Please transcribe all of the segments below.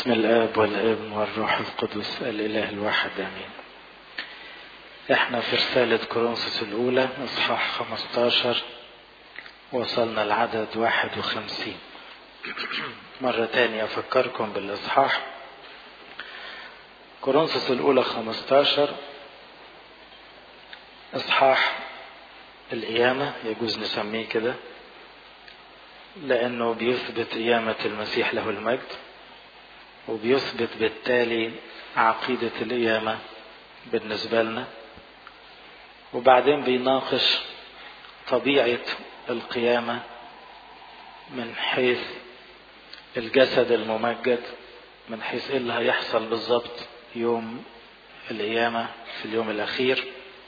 باسم الآب والابن والروح القدس الإله الواحد آمين احنا في رسالة كورنثوس الأولى إصحاح 15 وصلنا العدد 51 مرة تانية أفكركم بالإصحاح كورنثوس الأولى 15 إصحاح القيامة يجوز نسميه كده لأنه بيثبت قيامة المسيح له المجد وبيثبت بالتالي عقيدة القيامة بالنسبة لنا وبعدين بيناقش طبيعة القيامة من حيث الجسد الممجد من حيث ايه اللي هيحصل بالظبط يوم القيامة في اليوم الأخير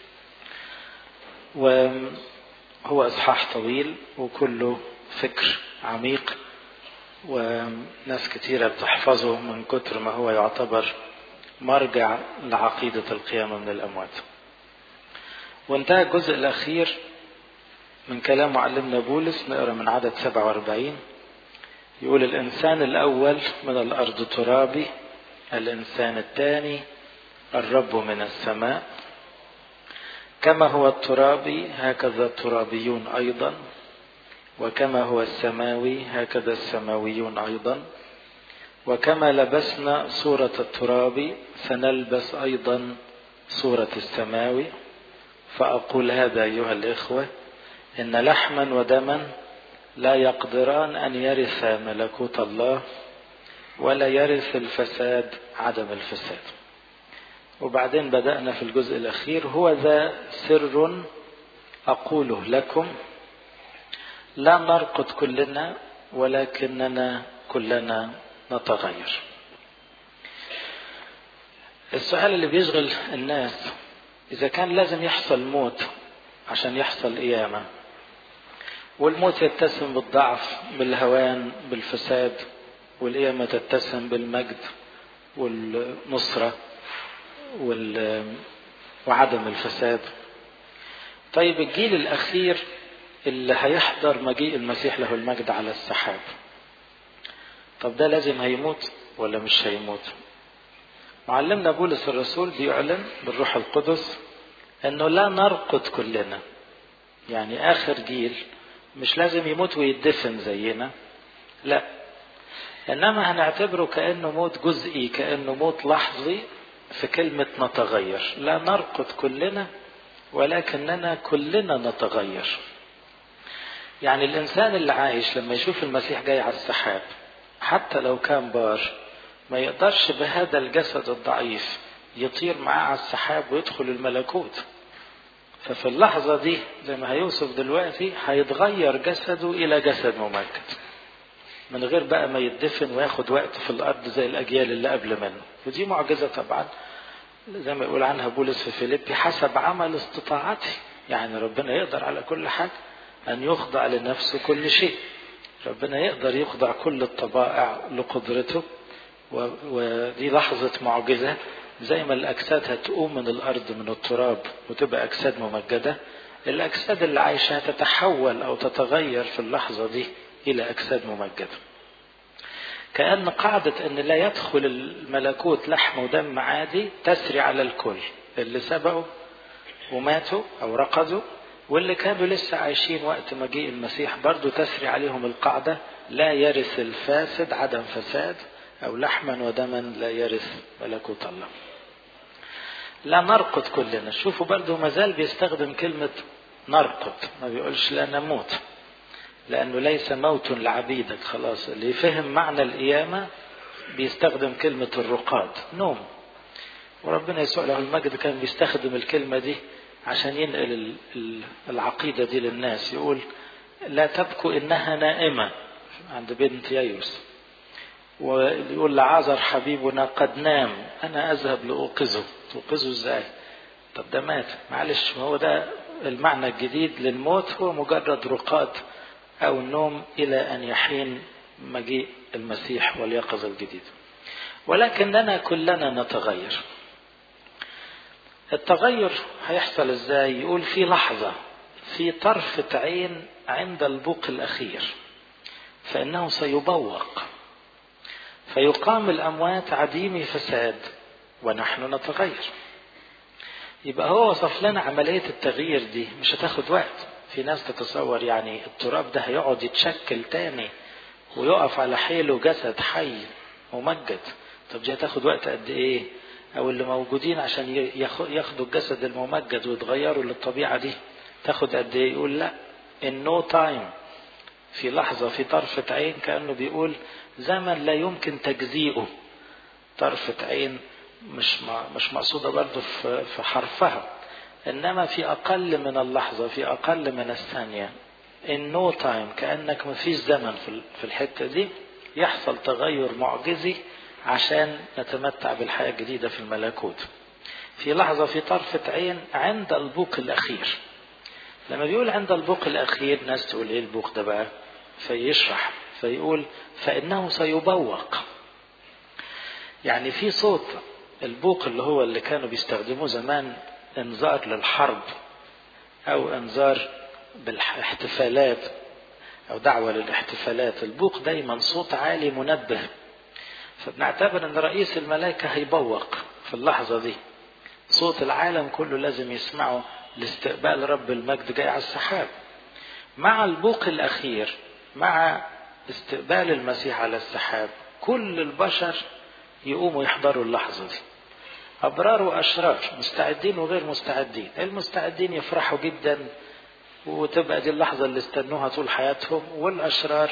وهو إصحاح طويل وكله فكر عميق وناس كتيرة بتحفظه من كتر ما هو يعتبر مرجع لعقيدة القيامة من الأموات وانتهى الجزء الأخير من كلام معلمنا بولس نقرا من عدد 47 يقول الإنسان الأول من الأرض ترابي الإنسان الثاني الرب من السماء كما هو الترابي هكذا الترابيون أيضا وكما هو السماوي هكذا السماويون أيضا وكما لبسنا صورة التراب سنلبس أيضا صورة السماوي فأقول هذا أيها الإخوة إن لحما ودما لا يقدران أن يرثا ملكوت الله ولا يرث الفساد عدم الفساد وبعدين بدأنا في الجزء الأخير هو ذا سر أقوله لكم لا نرقد كلنا ولكننا كلنا نتغير السؤال اللي بيشغل الناس إذا كان لازم يحصل موت عشان يحصل قيامة والموت يتسم بالضعف بالهوان بالفساد والقيامة تتسم بالمجد والنصرة وال... وعدم الفساد طيب الجيل الأخير اللي هيحضر مجيء المسيح له المجد على السحاب طب ده لازم هيموت ولا مش هيموت معلمنا بولس الرسول بيعلن بالروح القدس انه لا نرقد كلنا يعني اخر جيل مش لازم يموت ويدفن زينا لا انما هنعتبره كانه موت جزئي كانه موت لحظي في كلمه نتغير لا نرقد كلنا ولكننا كلنا نتغير يعني الإنسان اللي عايش لما يشوف المسيح جاي على السحاب حتى لو كان بار ما يقدرش بهذا الجسد الضعيف يطير معاه على السحاب ويدخل الملكوت ففي اللحظة دي زي ما هيوصف دلوقتي هيتغير جسده إلى جسد ممجد من غير بقى ما يدفن وياخد وقت في الأرض زي الأجيال اللي قبل منه ودي معجزة طبعا زي ما يقول عنها بولس في فيليبي حسب عمل استطاعتي يعني ربنا يقدر على كل حاجة أن يخضع لنفسه كل شيء ربنا يقدر يخضع كل الطبائع لقدرته ودي لحظة معجزة زي ما الأجساد هتقوم من الأرض من التراب وتبقى أجساد ممجدة الأجساد اللي عايشة هتتحول أو تتغير في اللحظة دي إلى أجساد ممجدة كأن قاعدة أن لا يدخل الملكوت لحم ودم عادي تسري على الكل اللي سبقوا وماتوا أو رقدوا واللي كانوا لسه عايشين وقت مجيء المسيح برضو تسري عليهم القاعدة لا يرث الفاسد عدم فساد أو لحما ودما لا يرث ملكوت الله لا نرقد كلنا شوفوا برضو مازال بيستخدم كلمة نرقد ما بيقولش لا نموت لأنه ليس موت لعبيدك خلاص اللي يفهم معنى القيامة بيستخدم كلمة الرقاد نوم وربنا يسوع له المجد كان بيستخدم الكلمة دي عشان ينقل العقيدة دي للناس يقول لا تبكوا إنها نائمة عند بنت يايوس ويقول لعازر حبيبنا قد نام أنا أذهب لأوقظه توقظه إزاي طب ده مات معلش هو ده المعنى الجديد للموت هو مجرد رقاد أو النوم إلى أن يحين مجيء المسيح واليقظة الجديد ولكننا كلنا نتغير التغير هيحصل ازاي يقول في لحظة في طرفة عين عند البوق الأخير فإنه سيبوق فيقام الأموات عديم فساد ونحن نتغير يبقى هو وصف لنا عملية التغيير دي مش هتاخد وقت في ناس تتصور يعني التراب ده هيقعد يتشكل تاني ويقف على حيله جسد حي ممجد طب دي هتاخد وقت قد ايه او اللي موجودين عشان ياخدوا الجسد الممجد ويتغيروا للطبيعة دي تاخد قد ايه يقول لا in no time في لحظة في طرفة عين كأنه بيقول زمن لا يمكن تجزيئه طرفة عين مش مش مقصودة برضه في في حرفها إنما في أقل من اللحظة في أقل من الثانية in no time كأنك ما فيش زمن في الحتة دي يحصل تغير معجزي عشان نتمتع بالحياة الجديدة في الملكوت في لحظة في طرفة عين عند البوق الأخير لما بيقول عند البوق الأخير ناس تقول إيه البوق ده بقى فيشرح فيقول فإنه سيبوق يعني في صوت البوق اللي هو اللي كانوا بيستخدموه زمان انذار للحرب او انذار بالاحتفالات او دعوة للاحتفالات البوق دايما صوت عالي منبه فبنعتبر ان رئيس الملائكة هيبوق في اللحظة دي صوت العالم كله لازم يسمعه لاستقبال رب المجد جاي على السحاب مع البوق الاخير مع استقبال المسيح على السحاب كل البشر يقوموا يحضروا اللحظة دي أبرار وأشرار مستعدين وغير مستعدين المستعدين يفرحوا جدا وتبقى دي اللحظة اللي استنوها طول حياتهم والأشرار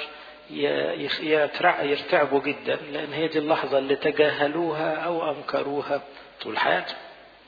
يرتعبوا جدا لأن هي دي اللحظة اللي تجاهلوها أو أنكروها طول حياتهم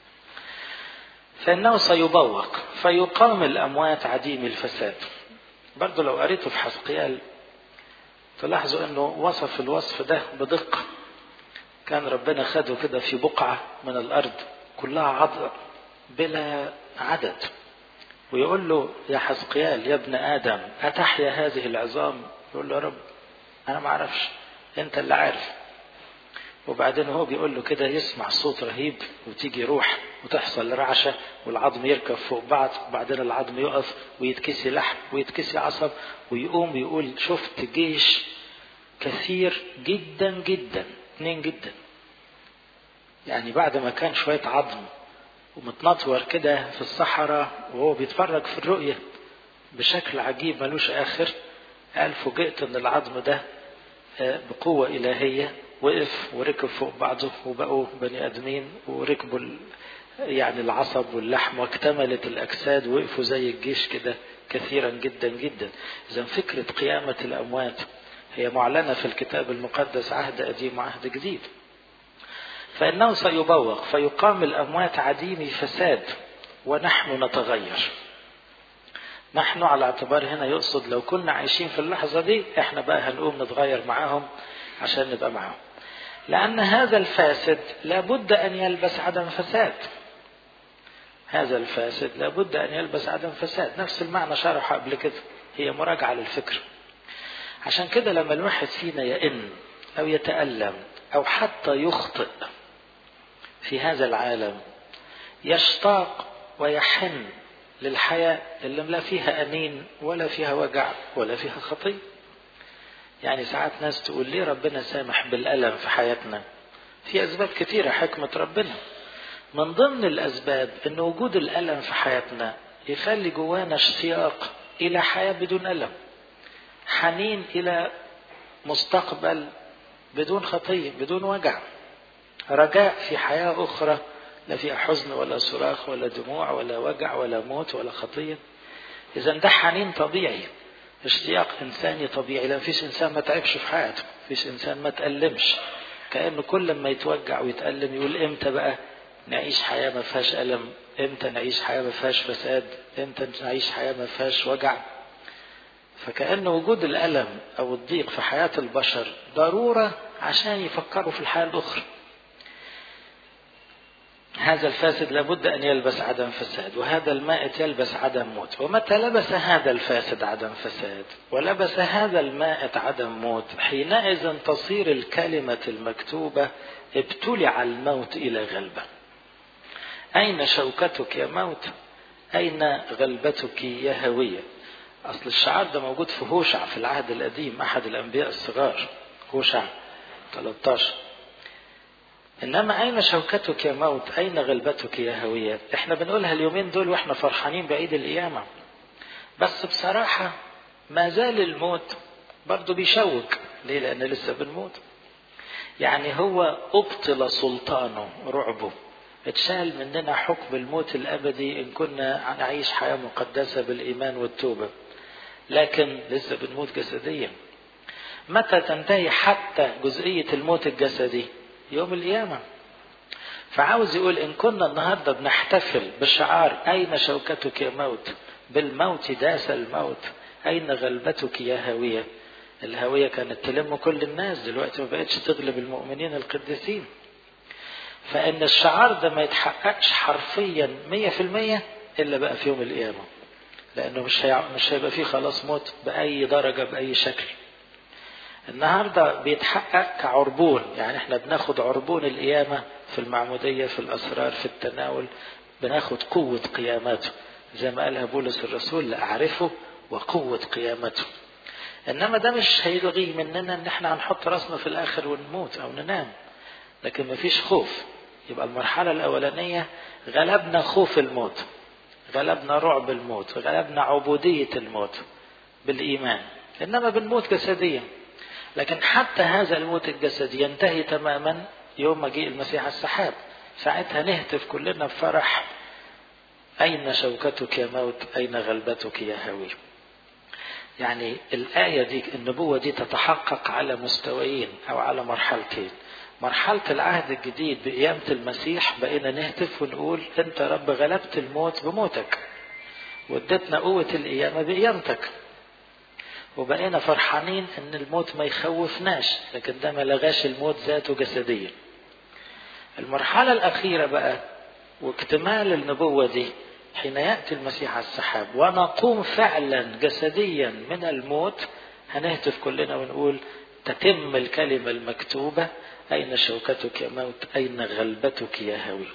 فإنه سيبوق فيقام الأموات عديم الفساد برضو لو قريته في حسقيال تلاحظوا أنه وصف الوصف ده بدقة كان ربنا خده كده في بقعة من الأرض كلها عض بلا عدد ويقول له يا حزقيال يا ابن آدم أتحيا هذه العظام يقول له يا رب أنا ما أعرفش أنت اللي عارف وبعدين هو بيقول له كده يسمع صوت رهيب وتيجي روح وتحصل رعشة والعظم يركب فوق بعض وبعدين العظم يقف ويتكسي لحم ويتكسي عصب ويقوم يقول شفت جيش كثير جدا جدا اتنين جدا يعني بعد ما كان شوية عظم ومتنطور كده في الصحراء وهو بيتفرج في الرؤية بشكل عجيب ملوش آخر قال فوجئت ان العظم ده بقوة إلهية وقف وركب فوق بعضه وبقوا بني آدمين وركبوا يعني العصب واللحم واكتملت الأجساد وقفوا زي الجيش كده كثيرا جدا جدا إذا فكرة قيامة الأموات هي معلنة في الكتاب المقدس عهد قديم وعهد جديد فإنه سيبوق فيقام الأموات عديم فساد ونحن نتغير نحن على اعتبار هنا يقصد لو كنا عايشين في اللحظة دي احنا بقى هنقوم نتغير معاهم عشان نبقى معاهم لأن هذا الفاسد لابد أن يلبس عدم فساد هذا الفاسد لابد أن يلبس عدم فساد نفس المعنى شرحه قبل كده هي مراجعة للفكر عشان كده لما الواحد فينا يئن أو يتألم أو حتى يخطئ في هذا العالم يشتاق ويحن للحياة اللي لا فيها أنين ولا فيها وجع ولا فيها خطية يعني ساعات ناس تقول ليه ربنا سامح بالألم في حياتنا في أسباب كثيرة حكمة ربنا من ضمن الأسباب أن وجود الألم في حياتنا يخلي جوانا اشتياق إلى حياة بدون ألم حنين إلى مستقبل بدون خطية بدون وجع رجاء في حياة أخرى لا فيها حزن ولا صراخ ولا دموع ولا وجع ولا موت ولا خطية إذا ده حنين طبيعي اشتياق إنساني طبيعي لا فيش إنسان ما تعبش في حياته فيش إنسان ما تألمش كأنه كل ما يتوجع ويتألم يقول إمتى بقى نعيش حياة ما فيهاش ألم إمتى نعيش حياة ما فيهاش فساد إمتى نعيش حياة ما فيهاش وجع فكأن وجود الألم أو الضيق في حياة البشر ضرورة عشان يفكروا في الحياة الأخرى هذا الفاسد لابد أن يلبس عدم فساد وهذا المائت يلبس عدم موت ومتى لبس هذا الفاسد عدم فساد ولبس هذا المائت عدم موت حينئذ تصير الكلمة المكتوبة ابتلع الموت إلى غلبة أين شوكتك يا موت أين غلبتك يا هوية أصل الشعار ده موجود في هوشع في العهد القديم أحد الأنبياء الصغار هوشع 13 إنما أين شوكتك يا موت أين غلبتك يا هوية إحنا بنقولها اليومين دول وإحنا فرحانين بعيد القيامة بس بصراحة ما زال الموت برضه بيشوك ليه لأن لسه بنموت يعني هو أبطل سلطانه رعبه اتشال مننا حكم الموت الأبدي إن كنا نعيش حياة مقدسة بالإيمان والتوبة لكن لسه بنموت جسديا متى تنتهي حتى جزئية الموت الجسدي يوم القيامة فعاوز يقول إن كنا النهاردة بنحتفل بشعار أين شوكتك يا موت بالموت داس الموت أين غلبتك يا هاوية الهاوية كانت تلم كل الناس دلوقتي ما بقتش تغلب المؤمنين القديسين فإن الشعار ده ما يتحققش حرفيا مية في المية إلا بقى في يوم القيامة لأنه مش هي... مش هيبقى فيه خلاص موت بأي درجة بأي شكل النهاردة بيتحقق كعربون يعني احنا بناخد عربون القيامة في المعمودية في الأسرار في التناول بناخد قوة قيامته زي ما قالها بولس الرسول لأعرفه وقوة قيامته إنما ده مش هيلغي مننا إن احنا هنحط راسنا في الآخر ونموت أو ننام لكن مفيش خوف يبقى المرحلة الأولانية غلبنا خوف الموت غلبنا رعب الموت غلبنا عبودية الموت بالإيمان إنما بنموت جسديا لكن حتى هذا الموت الجسدي ينتهي تماما يوم مجيء المسيح السحاب ساعتها نهتف كلنا بفرح أين شوكتك يا موت أين غلبتك يا هوي يعني الآية دي النبوة دي تتحقق على مستويين أو على مرحلتين مرحلة العهد الجديد بقيامة المسيح بقينا نهتف ونقول أنت رب غلبت الموت بموتك وادتنا قوة القيامة بقيامتك وبقينا فرحانين ان الموت ما يخوفناش لكن ده ما لغاش الموت ذاته جسديا المرحلة الأخيرة بقى واكتمال النبوة دي حين يأتي المسيح على السحاب ونقوم فعلا جسديا من الموت هنهتف كلنا ونقول تتم الكلمة المكتوبة أين شوكتك يا موت أين غلبتك يا هوي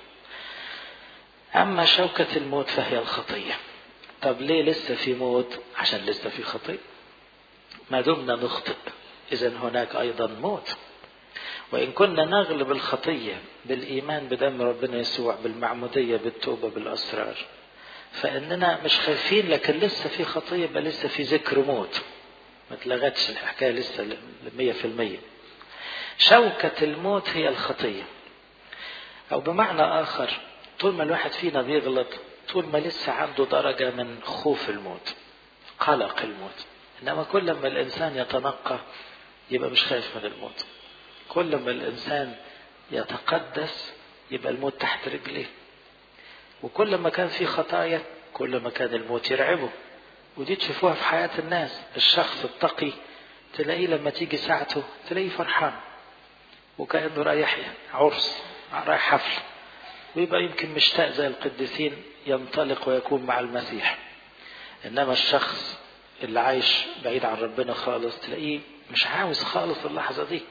أما شوكة الموت فهي الخطية طب ليه لسه في موت عشان لسه في خطية ما دمنا نخطئ إذا هناك أيضا موت وإن كنا نغلب الخطية بالإيمان بدم ربنا يسوع بالمعمودية بالتوبة بالأسرار فإننا مش خايفين لكن لسه في خطية بل لسه في ذكر موت ما اتلغتش الحكاية لسه مية في المية شوكة الموت هي الخطية أو بمعنى آخر طول ما الواحد فينا بيغلط طول ما لسه عنده درجة من خوف الموت قلق الموت إنما كل ما الإنسان يتنقى يبقى مش خايف من الموت كل ما الإنسان يتقدس يبقى الموت تحت رجليه وكل ما كان في خطايا كل ما كان الموت يرعبه ودي تشوفوها في حياة الناس الشخص التقي تلاقيه لما تيجي ساعته تلاقيه فرحان وكأنه رايح عرس رايح حفل ويبقى يمكن مشتاق زي القديسين ينطلق ويكون مع المسيح إنما الشخص اللي عايش بعيد عن ربنا خالص تلاقيه مش عاوز خالص اللحظة دي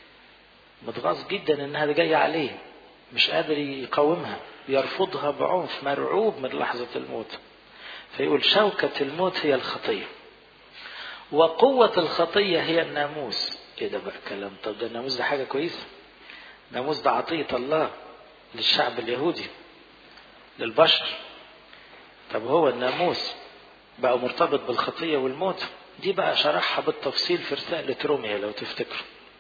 متغاظ جدا انها جاية عليه مش قادر يقاومها يرفضها بعنف مرعوب من لحظة الموت فيقول شوكة الموت هي الخطية وقوة الخطية هي الناموس ايه ده بقى كلام طب ده الناموس ده حاجة كويسة الناموس ده عطية الله للشعب اليهودي للبشر طب هو الناموس بقى مرتبط بالخطية والموت دي بقى شرحها بالتفصيل في رسالة روميا لو تفتكروا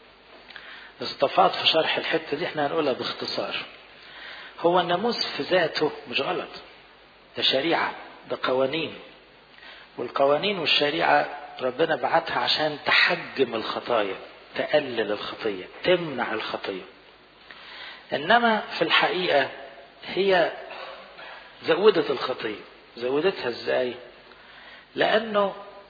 استفاض في شرح الحتة دي احنا هنقولها باختصار هو الناموس في ذاته مش غلط ده شريعة ده قوانين والقوانين والشريعة ربنا بعتها عشان تحجم الخطايا تقلل الخطية تمنع الخطية إنما في الحقيقة هي زودت الخطية زودتها ازاي لأنه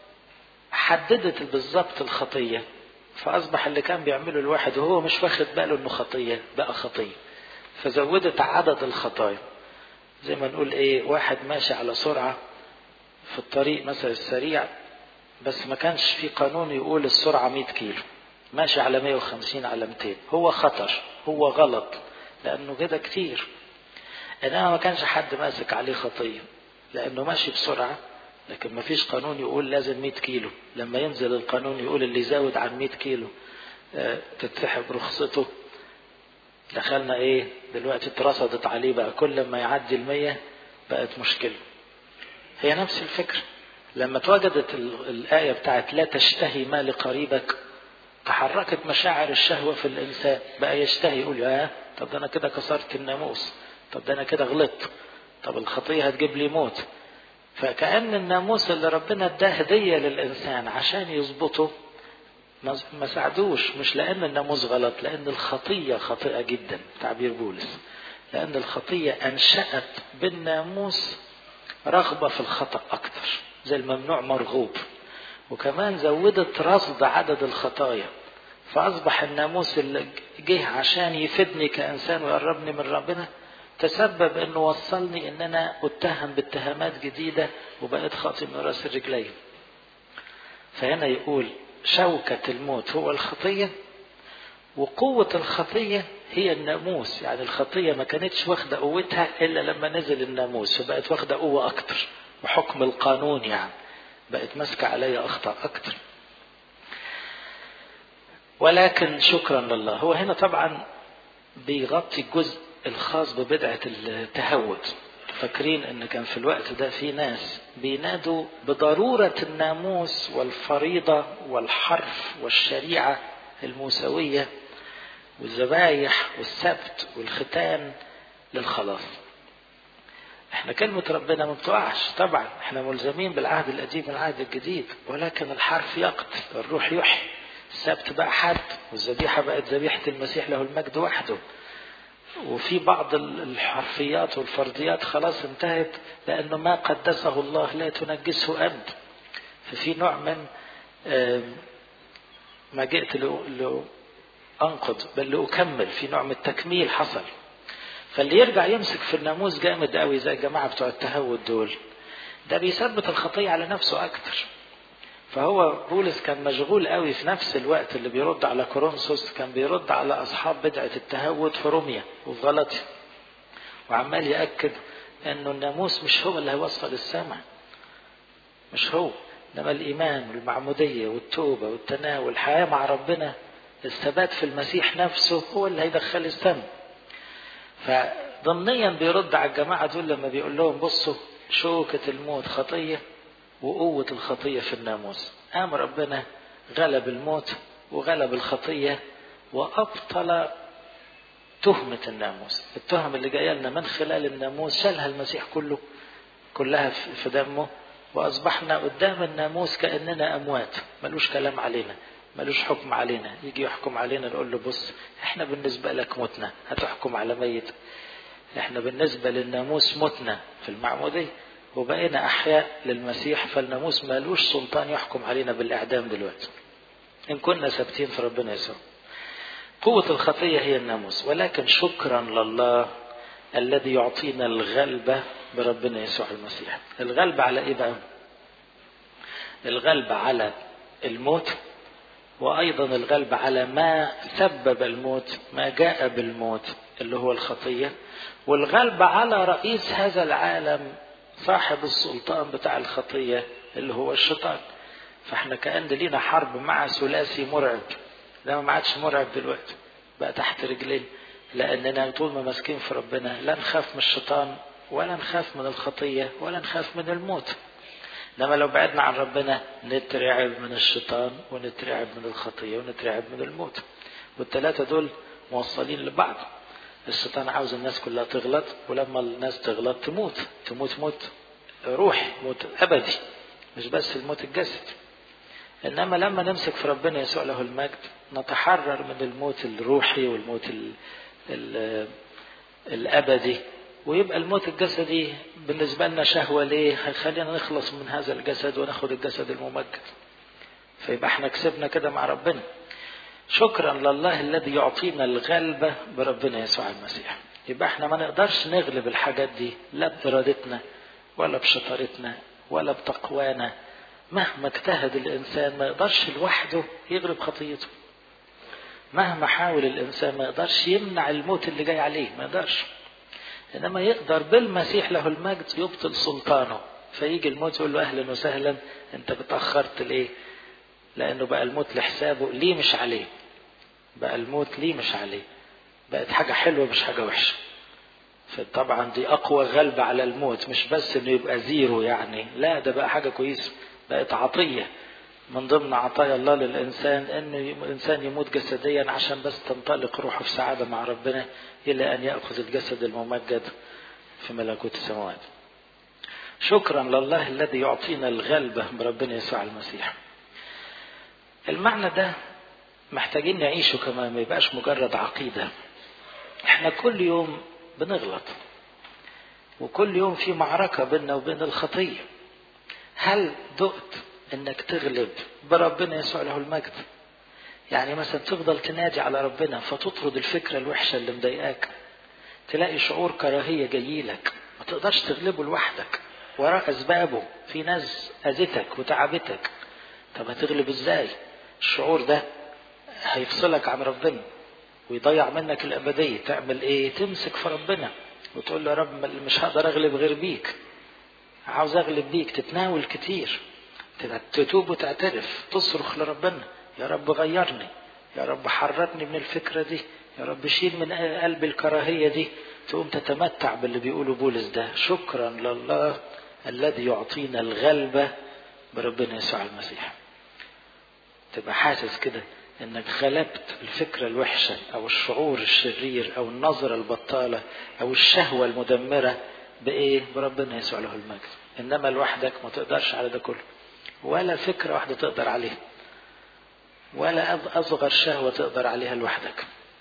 حددت بالظبط الخطية فأصبح اللي كان بيعمله الواحد وهو مش واخد باله إنه خطية بقى خطية فزودت عدد الخطايا زي ما نقول إيه واحد ماشي على سرعة في الطريق مثلا السريع بس ما كانش في قانون يقول السرعة 100 كيلو ماشي على 150 على 200 هو خطر هو غلط لأنه كده كتير إنما ما كانش حد ماسك عليه خطية لأنه ماشي بسرعة لكن ما فيش قانون يقول لازم 100 كيلو لما ينزل القانون يقول اللي يزود عن 100 كيلو تتسحب رخصته دخلنا ايه دلوقتي اترصدت عليه بقى كل ما يعدي المية بقت مشكلة هي نفس الفكرة لما اتوجدت الآية بتاعت لا تشتهي ما لقريبك تحركت مشاعر الشهوة في الإنسان بقى يشتهي يقول يا طب ده أنا كده كسرت الناموس طب ده أنا كده غلطت طب الخطية هتجيب لي موت فكأن الناموس اللي ربنا اداه هدية للإنسان عشان يظبطه ما ساعدوش مش لأن الناموس غلط لأن الخطية خاطئة جدا تعبير بولس لأن الخطية أنشأت بالناموس رغبة في الخطأ أكتر زي الممنوع مرغوب وكمان زودت رصد عدد الخطايا فأصبح الناموس اللي جه عشان يفيدني كإنسان ويقربني من ربنا تسبب انه وصلني ان انا اتهم باتهامات جديده وبقيت خاطي من راس الرجلين. فهنا يقول شوكة الموت هو الخطية وقوة الخطية هي الناموس يعني الخطية ما كانتش واخدة قوتها إلا لما نزل الناموس فبقت واخدة قوة أكتر وحكم القانون يعني بقت ماسكة عليا أخطاء أكتر ولكن شكرا لله هو هنا طبعا بيغطي الجزء الخاص ببدعة التهود فاكرين ان كان في الوقت ده في ناس بينادوا بضرورة الناموس والفريضة والحرف والشريعة الموسوية والذبايح والسبت والختان للخلاص احنا كلمة ربنا ما بتقعش طبعا احنا ملزمين بالعهد القديم والعهد الجديد ولكن الحرف يقتل الروح يحيي السبت بقى حد والذبيحة بقت ذبيحة المسيح له المجد وحده وفي بعض الحرفيات والفرضيات خلاص انتهت لأنه ما قدسه الله لا تنجسه أبد ففي نوع من ما جئت لأنقض بل لأكمل في نوع من التكميل حصل فاللي يرجع يمسك في الناموس جامد قوي زي الجماعة بتوع التهود دول ده بيثبت الخطية على نفسه أكتر فهو بولس كان مشغول قوي في نفس الوقت اللي بيرد على كورنثوس كان بيرد على اصحاب بدعه التهود في روميا وفي غلطيا وعمال ياكد انه الناموس مش هو اللي هيوصل السمع مش هو انما الايمان والمعموديه والتوبه والتناول الحياه مع ربنا الثبات في المسيح نفسه هو اللي هيدخل السمع فضمنيا بيرد على الجماعه دول لما بيقول لهم بصوا شوكه الموت خطيه وقوة الخطية في الناموس قام ربنا غلب الموت وغلب الخطية وأبطل تهمة الناموس التهم اللي جاية لنا من خلال الناموس شالها المسيح كله كلها في دمه وأصبحنا قدام الناموس كأننا أموات ملوش كلام علينا ملوش حكم علينا يجي يحكم علينا نقول له بص احنا بالنسبة لك متنا هتحكم على ميت احنا بالنسبة للناموس متنا في المعمودية وبقينا أحياء للمسيح فالناموس مالوش سلطان يحكم علينا بالإعدام دلوقتي إن كنا ثابتين في ربنا يسوع قوة الخطية هي الناموس ولكن شكرا لله الذي يعطينا الغلبة بربنا يسوع المسيح الغلبة على إيه بقى الغلبة على الموت وأيضا الغلبة على ما سبب الموت ما جاء بالموت اللي هو الخطية والغلبة على رئيس هذا العالم صاحب السلطان بتاع الخطية اللي هو الشيطان فاحنا كأن لينا حرب مع ثلاثي مرعب ده ما عادش مرعب دلوقتي بقى تحت رجلين لأننا طول ما ماسكين في ربنا لا نخاف من الشيطان ولا نخاف من الخطية ولا نخاف من الموت انما لو بعدنا عن ربنا نترعب من الشيطان ونترعب من الخطية ونترعب من الموت والثلاثة دول موصلين لبعض الشيطان عاوز الناس كلها تغلط ولما الناس تغلط تموت تموت موت روح موت أبدي مش بس الموت الجسد إنما لما نمسك في ربنا يسوع له المجد نتحرر من الموت الروحي والموت ال ال الأبدي ويبقى الموت الجسدي بالنسبة لنا شهوة ليه؟ هيخلينا نخلص من هذا الجسد وناخد الجسد الممجد. فيبقى احنا كسبنا كده مع ربنا. شكرا لله الذي يعطينا الغلبة بربنا يسوع المسيح. يبقى احنا ما نقدرش نغلب الحاجات دي لا بإرادتنا ولا بشطارتنا ولا بتقوانا. مهما اجتهد الإنسان ما يقدرش لوحده يغلب خطيته. مهما حاول الإنسان ما يقدرش يمنع الموت اللي جاي عليه ما يقدرش. انما يقدر بالمسيح له المجد يبطل سلطانه فيجي الموت يقول له اهلا وسهلا انت بتاخرت ليه؟ لانه بقى الموت لحسابه ليه مش عليه؟ بقى الموت ليه مش عليه بقت حاجة حلوة مش حاجة وحشة فطبعا دي أقوى غلبة على الموت مش بس إنه يبقى زيرو يعني لا ده بقى حاجة كويسة بقت عطية من ضمن عطايا الله للإنسان إنه الإنسان يموت جسديا عشان بس تنطلق روحه في سعادة مع ربنا إلى أن يأخذ الجسد الممجد في ملكوت السماوات شكرا لله الذي يعطينا الغلبة بربنا يسوع المسيح المعنى ده محتاجين نعيشه كمان ما يبقاش مجرد عقيدة احنا كل يوم بنغلط وكل يوم في معركة بيننا وبين الخطية هل دقت انك تغلب بربنا يسوع له المجد يعني مثلا تفضل تنادي على ربنا فتطرد الفكرة الوحشة اللي مضايقاك تلاقي شعور كراهية جايلك ما تقدرش تغلبه لوحدك وراء أسبابه في ناس أذتك وتعبتك طب هتغلب ازاي الشعور ده هيفصلك عن ربنا ويضيع منك الأبدية تعمل ايه تمسك في ربنا وتقول له يا رب مش هقدر أغلب غير بيك عاوز أغلب بيك تتناول كتير تتوب وتعترف تصرخ لربنا يا رب غيرني يا رب حررني من الفكرة دي يا رب شيل من قلبي الكراهية دي تقوم تتمتع باللي بيقوله بولس ده شكرا لله الذي يعطينا الغلبة بربنا يسوع المسيح تبقى حاسس كده انك غلبت الفكرة الوحشة او الشعور الشرير او النظرة البطالة او الشهوة المدمرة بايه بربنا يسوع له المجد انما لوحدك ما تقدرش على ده كله ولا فكرة واحدة تقدر عليها ولا أصغر شهوة تقدر عليها لوحدك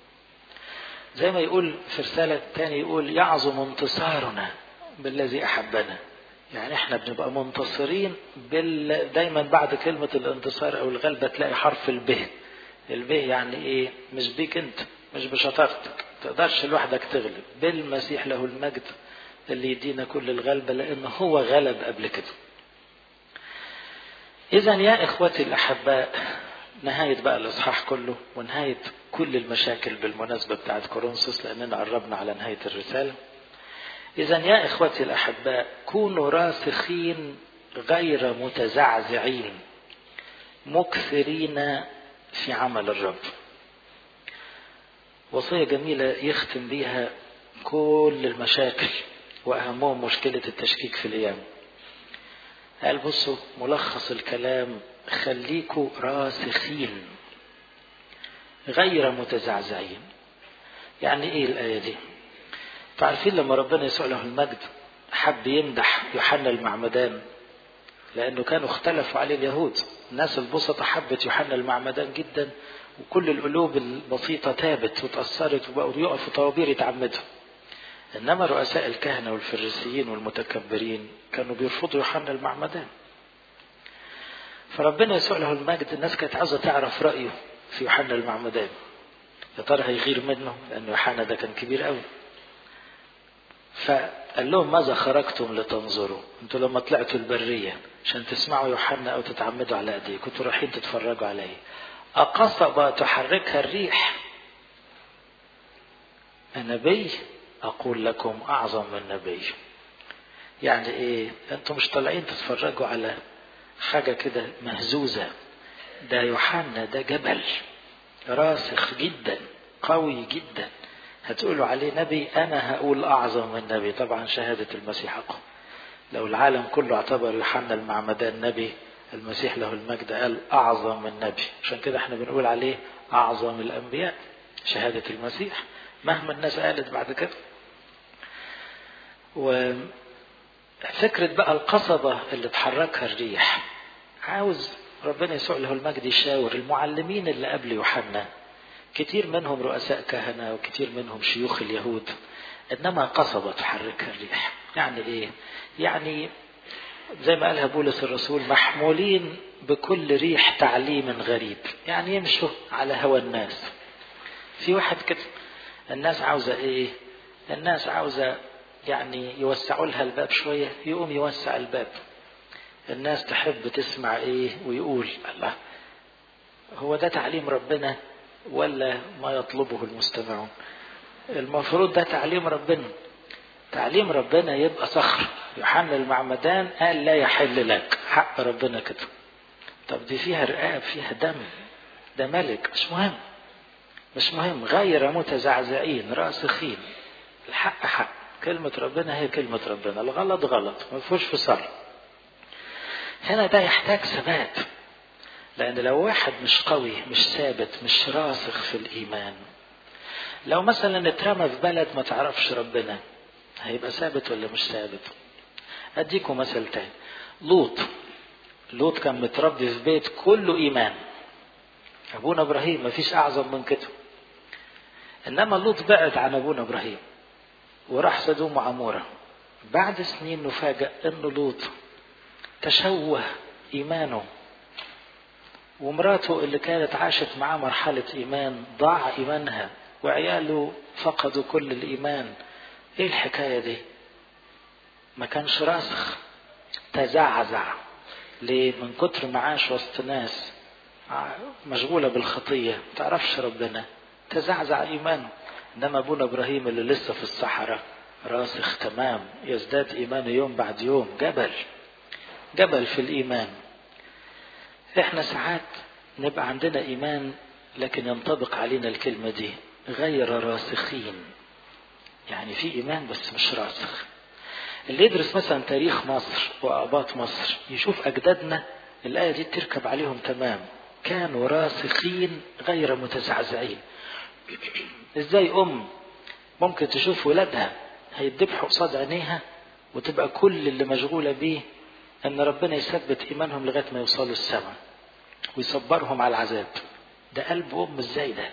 زي ما يقول في رسالة تاني يقول يعظم انتصارنا بالذي أحبنا يعني احنا بنبقى منتصرين بال... دايما بعد كلمة الانتصار أو الغلبة تلاقي حرف الب الب يعني ايه مش بيك انت مش بشطارتك تقدرش لوحدك تغلب بالمسيح له المجد اللي يدينا كل الغلبة لأنه هو غلب قبل كده إذا يا إخوتي الأحباء نهاية بقى الإصحاح كله ونهاية كل المشاكل بالمناسبة بتاعت كورنثوس لأننا قربنا على نهاية الرسالة إذا يا إخوتي الأحباء كونوا راسخين غير متزعزعين مكثرين في عمل الرب وصية جميلة يختم بيها كل المشاكل وأهمهم مشكلة التشكيك في الأيام قال بصوا ملخص الكلام خليكوا راسخين غير متزعزعين يعني ايه الآية دي تعرفين لما ربنا يسوع له المجد حب يمدح يوحنا المعمدان لأنه كانوا اختلفوا عليه اليهود الناس البسطة حبت يوحنا المعمدان جدا وكل القلوب البسيطة تابت وتأثرت وبقوا يقفوا طوابير يتعمدوا إنما رؤساء الكهنة والفريسيين والمتكبرين كانوا بيرفضوا يوحنا المعمدان فربنا يسوع له المجد الناس كانت عاوزة تعرف رأيه في يوحنا المعمدان يا ترى هيغير منه لأن يوحنا ده كان كبير قوي فقال لهم ماذا خرجتم لتنظروا انتوا لما طلعتوا البرية عشان تسمعوا يوحنا أو تتعمدوا على أيديه كنتوا رايحين تتفرجوا عليه أقصبة تحركها الريح النبي أقول لكم أعظم من نبي يعني إيه أنتم مش طالعين تتفرجوا على حاجة كده مهزوزة ده يوحنا ده جبل راسخ جدا قوي جدا هتقولوا عليه نبي أنا هقول أعظم من نبي طبعا شهادة المسيح أقوى لو العالم كله اعتبر يوحنا المعمدان نبي المسيح له المجد قال أعظم من نبي عشان كده احنا بنقول عليه أعظم الأنبياء شهادة المسيح مهما الناس قالت بعد كده وفكرة بقى القصبة اللي تحركها الريح عاوز ربنا يسوع له المجد يشاور المعلمين اللي قبل يوحنا كتير منهم رؤساء كهنة وكتير منهم شيوخ اليهود إنما قصبة تحركها الريح يعني إيه يعني زي ما قالها بولس الرسول محمولين بكل ريح تعليم غريب يعني يمشوا على هوى الناس في واحد كده الناس عاوزة ايه الناس عاوزة يعني يوسعوا لها الباب شوية يقوم يوسع الباب الناس تحب تسمع ايه ويقول الله هو ده تعليم ربنا ولا ما يطلبه المستمعون المفروض ده تعليم ربنا تعليم ربنا يبقى صخر يوحنا المعمدان قال لا يحل لك حق ربنا كده طب دي فيها رقاب فيها دم ده ملك مش مهم مش مهم غير متزعزعين راسخين الحق حق كلمة ربنا هي كلمة ربنا الغلط غلط ما فيهوش فصل هنا ده يحتاج ثبات لأن لو واحد مش قوي مش ثابت مش راسخ في الإيمان لو مثلا اترمى في بلد ما تعرفش ربنا هيبقى ثابت ولا مش ثابت أديكم مثل تاني لوط لوط كان متربي في بيت كله إيمان أبونا إبراهيم ما فيش أعظم من كده إنما لوط بعد عن أبونا إبراهيم وراح سدوم وعمورة بعد سنين نفاجأ أنه لوط تشوه إيمانه ومراته اللي كانت عاشت معاه مرحلة إيمان ضاع إيمانها وعياله فقدوا كل الإيمان إيه الحكاية دي ما كانش راسخ تزعزع ليه من كتر ما عاش وسط ناس مشغولة بالخطية تعرفش ربنا تزعزع إيمانه إنما أبونا إبراهيم اللي لسه في الصحراء راسخ تمام يزداد إيمانه يوم بعد يوم جبل جبل في الإيمان إحنا ساعات نبقى عندنا إيمان لكن ينطبق علينا الكلمة دي غير راسخين يعني في إيمان بس مش راسخ اللي يدرس مثلا تاريخ مصر وآباط مصر يشوف أجدادنا الآية دي تركب عليهم تمام كانوا راسخين غير متزعزعين ازاي ام ممكن تشوف ولادها هيتذبحوا قصاد عينيها وتبقى كل اللي مشغوله بيه ان ربنا يثبت ايمانهم لغايه ما يوصلوا السماء ويصبرهم على العذاب ده قلب ام ازاي ده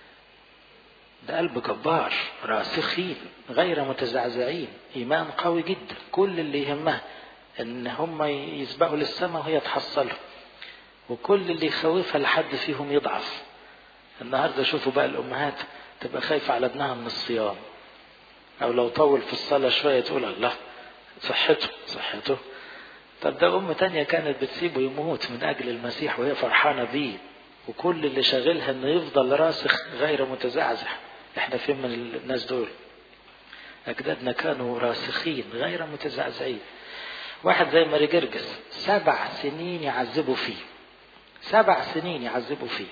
ده قلب جبار راسخين غير متزعزعين ايمان قوي جدا كل اللي يهمها ان هم يسبقوا للسماء وهي تحصلهم وكل اللي يخوفها لحد فيهم يضعف النهارده شوفوا بقى الامهات تبقى خايفه على ابنها من الصيام او لو طول في الصلاه شويه تقول الله صحته صحته طب ده ام تانية كانت بتسيبه يموت من اجل المسيح وهي فرحانه بيه وكل اللي شاغلها انه يفضل راسخ غير متزعزع احنا فين من الناس دول اجدادنا كانوا راسخين غير متزعزعين واحد زي ماري جرجس سبع سنين يعذبوا فيه سبع سنين يعذبوا فيه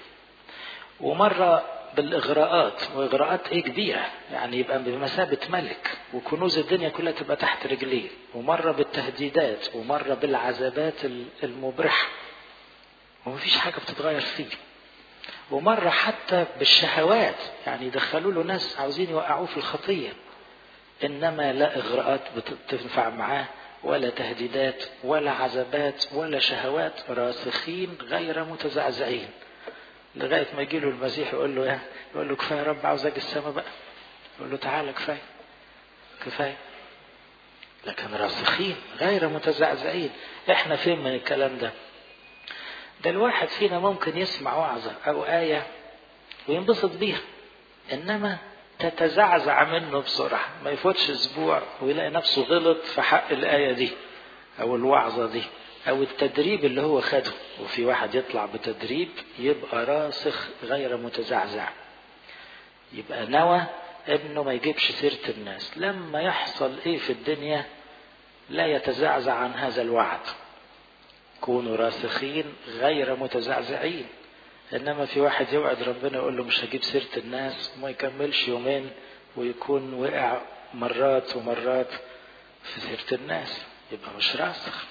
ومرة بالإغراءات وإغراءات إيه كبيرة يعني يبقى بمثابة ملك وكنوز الدنيا كلها تبقى تحت رجليه ومرة بالتهديدات ومرة بالعذابات المبرحة ومفيش حاجة بتتغير فيه ومرة حتى بالشهوات يعني يدخلوا له ناس عاوزين يوقعوه في الخطية إنما لا إغراءات بتنفع معاه ولا تهديدات ولا عذابات ولا شهوات راسخين غير متزعزعين لغايه ما يجي له المسيح يقول له ايه يقول له كفايه يا رب عاوز اجي السما بقى يقول له تعالى كفايه كفايه لكن راسخين غير متزعزعين احنا فين من الكلام ده ده الواحد فينا ممكن يسمع وعظة أو آية وينبسط بيها إنما تتزعزع منه بسرعة ما يفوتش أسبوع ويلاقي نفسه غلط في حق الآية دي أو الوعظة دي أو التدريب اللي هو خده وفي واحد يطلع بتدريب يبقى راسخ غير متزعزع يبقى نوى ابنه ما يجيبش سيرة الناس لما يحصل ايه في الدنيا لا يتزعزع عن هذا الوعد كونوا راسخين غير متزعزعين انما في واحد يوعد ربنا يقول له مش هجيب سيرة الناس وما يكملش يومين ويكون وقع مرات ومرات في سيرة الناس يبقى مش راسخ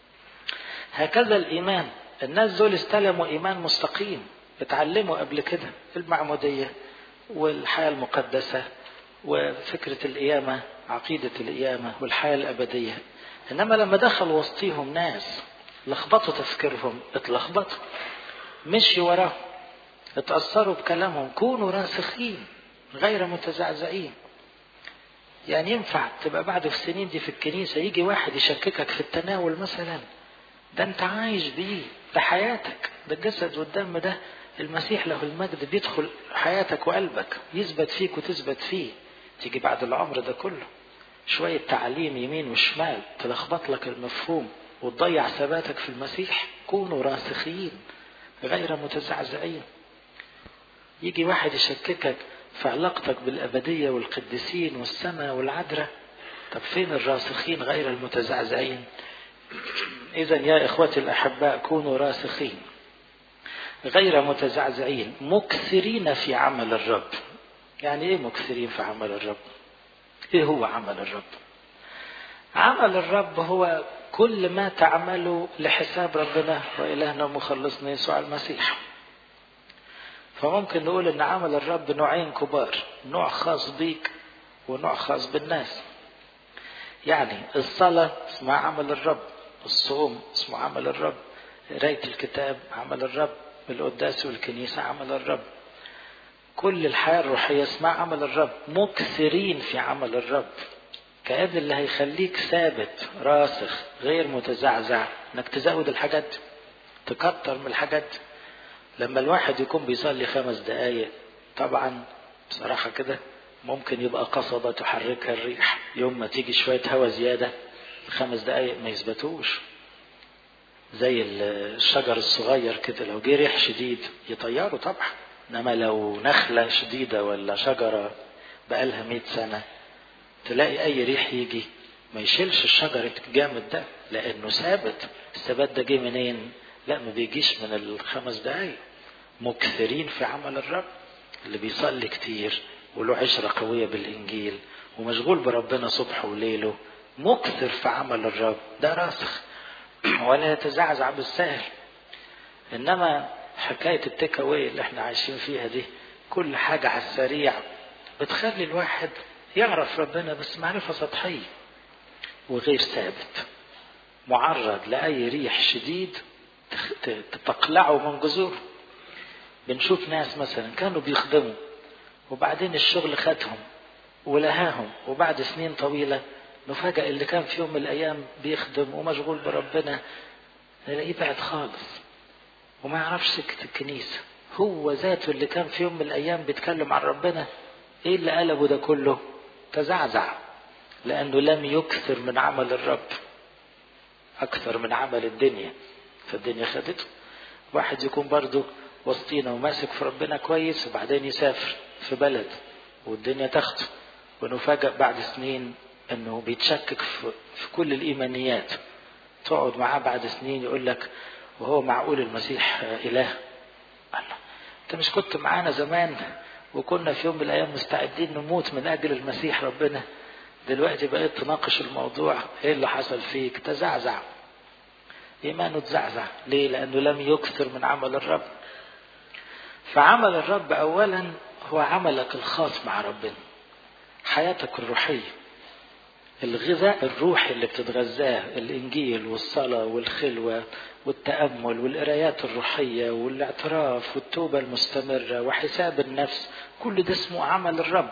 هكذا الإيمان الناس دول استلموا إيمان مستقيم اتعلموا قبل كده المعمودية والحياة المقدسة وفكرة القيامة عقيدة القيامة والحياة الأبدية إنما لما دخل وسطيهم ناس لخبطوا تفكيرهم اتلخبطوا مشي وراهم اتأثروا بكلامهم كونوا راسخين غير متزعزعين يعني ينفع تبقى بعد في السنين دي في الكنيسة يجي واحد يشككك في التناول مثلا ده انت عايش بيه ده حياتك ده الجسد والدم ده المسيح له المجد بيدخل حياتك وقلبك يثبت فيك وتثبت فيه تيجي بعد العمر ده كله شوية تعليم يمين وشمال تلخبط لك المفهوم وتضيع ثباتك في المسيح كونوا راسخين غير متزعزعين يجي واحد يشككك في علاقتك بالأبدية والقديسين والسماء والعذراء طب فين الراسخين غير المتزعزعين إذا يا إخوتي الأحباء كونوا راسخين غير متزعزعين مكثرين في عمل الرب يعني ايه مكثرين في عمل الرب ايه هو عمل الرب عمل الرب هو كل ما تعمله لحساب ربنا وإلهنا ومخلصنا يسوع المسيح فممكن نقول ان عمل الرب نوعين كبار نوع خاص بيك ونوع خاص بالناس يعني الصلاة اسمها عمل الرب الصوم اسمه عمل الرب قراية الكتاب عمل الرب القداس والكنيسة عمل الرب كل الحياة الروحية اسمها عمل الرب مكثرين في عمل الرب كأن اللي هيخليك ثابت راسخ غير متزعزع انك تزود الحاجات تكتر من الحاجات لما الواحد يكون بيصلي خمس دقايق طبعا بصراحة كده ممكن يبقى قصبة تحركها الريح يوم ما تيجي شوية هوا زيادة خمس دقايق ما يثبتوش زي الشجر الصغير كده لو جه ريح شديد يطيره طبعا انما لو نخلة شديدة ولا شجرة بقالها مئة سنة تلاقي اي ريح يجي ما يشيلش الشجر الجامد ده لانه ثابت الثبات ده جه منين لا ما بيجيش من الخمس دقايق مكثرين في عمل الرب اللي بيصلي كتير وله عشرة قوية بالإنجيل ومشغول بربنا صبح وليله مكثر في عمل الرب ده راسخ ولا يتزعزع بالسهل إنما حكاية التيك أواي اللي احنا عايشين فيها دي كل حاجة على السريع بتخلي الواحد يعرف ربنا بس معرفة سطحية وغير ثابت معرض لأي ريح شديد تقلعه من جذوره بنشوف ناس مثلا كانوا بيخدموا وبعدين الشغل خدهم ولهاهم وبعد سنين طويلة نفاجأ اللي كان في يوم من الأيام بيخدم ومشغول بربنا نلاقيه بعد خالص وما يعرفش سكة الكنيسة هو ذاته اللي كان في يوم من الأيام بيتكلم عن ربنا إيه اللي قلبه ده كله تزعزع لأنه لم يكثر من عمل الرب أكثر من عمل الدنيا فالدنيا خدته واحد يكون برضه وسطينا وماسك في ربنا كويس وبعدين يسافر في بلد والدنيا تاخده ونفاجأ بعد سنين انه بيتشكك في, في كل الايمانيات تقعد معاه بعد سنين يقول لك وهو معقول المسيح اله الله انت مش كنت معانا زمان وكنا في يوم من الايام مستعدين نموت من اجل المسيح ربنا دلوقتي بقيت تناقش الموضوع ايه اللي حصل فيك تزعزع ايمانه تزعزع ليه لانه لم يكثر من عمل الرب فعمل الرب اولا هو عملك الخاص مع ربنا حياتك الروحيه الغذاء الروحي اللي بتتغذاه الانجيل والصلاه والخلوه والتامل والقرايات الروحيه والاعتراف والتوبه المستمره وحساب النفس كل ده اسمه عمل الرب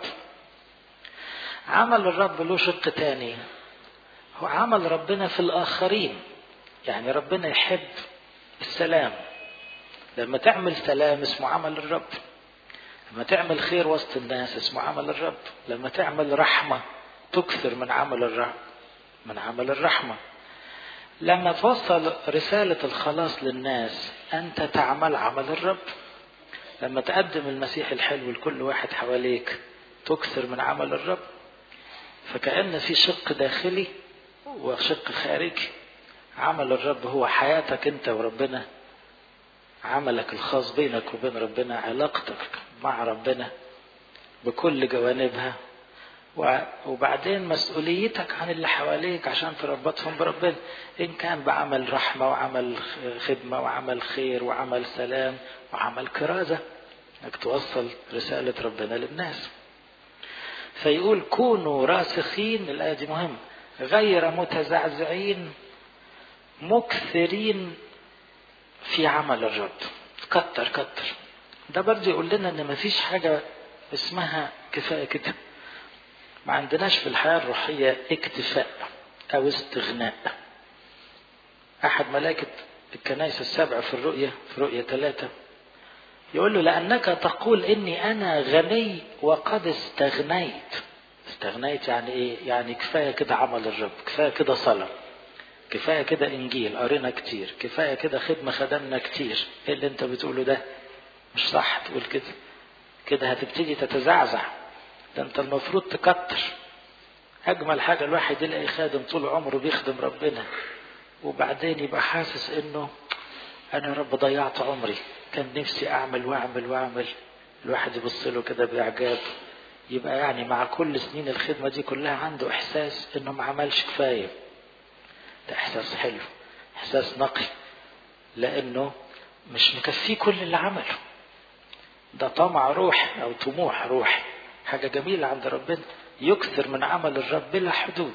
عمل الرب له شق تاني هو عمل ربنا في الاخرين يعني ربنا يحب السلام لما تعمل سلام اسمه عمل الرب لما تعمل خير وسط الناس اسمه عمل الرب لما تعمل رحمة تكثر من عمل الرب من عمل الرحمة لما توصل رسالة الخلاص للناس أنت تعمل عمل الرب لما تقدم المسيح الحلو لكل واحد حواليك تكثر من عمل الرب فكأن في شق داخلي وشق خارجي عمل الرب هو حياتك انت وربنا عملك الخاص بينك وبين ربنا علاقتك مع ربنا بكل جوانبها وبعدين مسؤوليتك عن اللي حواليك عشان تربطهم بربنا إن كان بعمل رحمة وعمل خدمة وعمل خير وعمل سلام وعمل كرازة انك توصل رسالة ربنا للناس فيقول كونوا راسخين الآية دي مهمة غير متزعزعين مكثرين في عمل الرب كتر كتر ده برضه يقول لنا ان مفيش حاجة اسمها كفاية كده ما عندناش في الحياة الروحية اكتفاء او استغناء احد ملائكة الكنائس السبع في الرؤية في رؤية ثلاثة يقول له لأنك تقول إني أنا غني وقد استغنيت استغنيت يعني إيه؟ يعني كفاية كده عمل الرب كفاية كده صلاة كفاية كده إنجيل قرينا كتير كفاية كده خدمة خدمنا كتير إيه اللي أنت بتقوله ده مش صح تقول كده كده هتبتدي تتزعزع ده أنت المفروض تكتر أجمل حاجة الواحد يلاقي خادم طول عمره بيخدم ربنا وبعدين يبقى حاسس إنه أنا يا رب ضيعت عمري كان نفسي اعمل واعمل واعمل الواحد يبص له كده باعجاب يبقى يعني مع كل سنين الخدمه دي كلها عنده احساس انه ما عملش كفايه ده احساس حلو احساس نقي لانه مش مكفيه كل اللي عمله ده طمع روح او طموح روح حاجه جميله عند ربنا يكثر من عمل الرب بلا حدود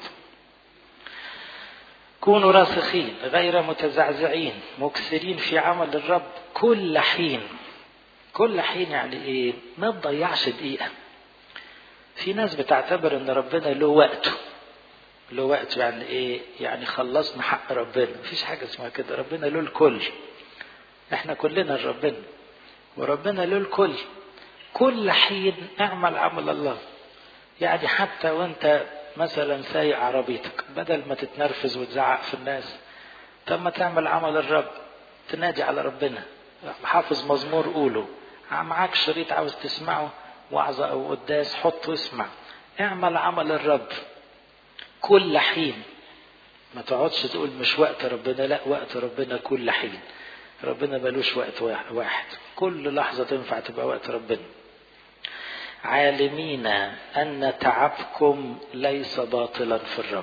كونوا راسخين غير متزعزعين مكثرين في عمل الرب كل حين كل حين يعني ايه ما تضيعش دقيقه في ناس بتعتبر ان ربنا له وقته له وقت يعني ايه يعني خلصنا حق ربنا مفيش حاجه اسمها كده ربنا له الكل احنا كلنا ربنا وربنا له الكل كل حين اعمل عمل الله يعني حتى وانت مثلا سايق عربيتك بدل ما تتنرفز وتزعق في الناس طب ما تعمل عمل الرب تنادي على ربنا حافظ مزمور قوله معاك شريط عاوز تسمعه وعظة أو قداس حط واسمع اعمل عمل الرب كل حين ما تقعدش تقول مش وقت ربنا لا وقت ربنا كل حين ربنا ملوش وقت واحد كل لحظة تنفع تبقى وقت ربنا عالمين أن تعبكم ليس باطلا في الرب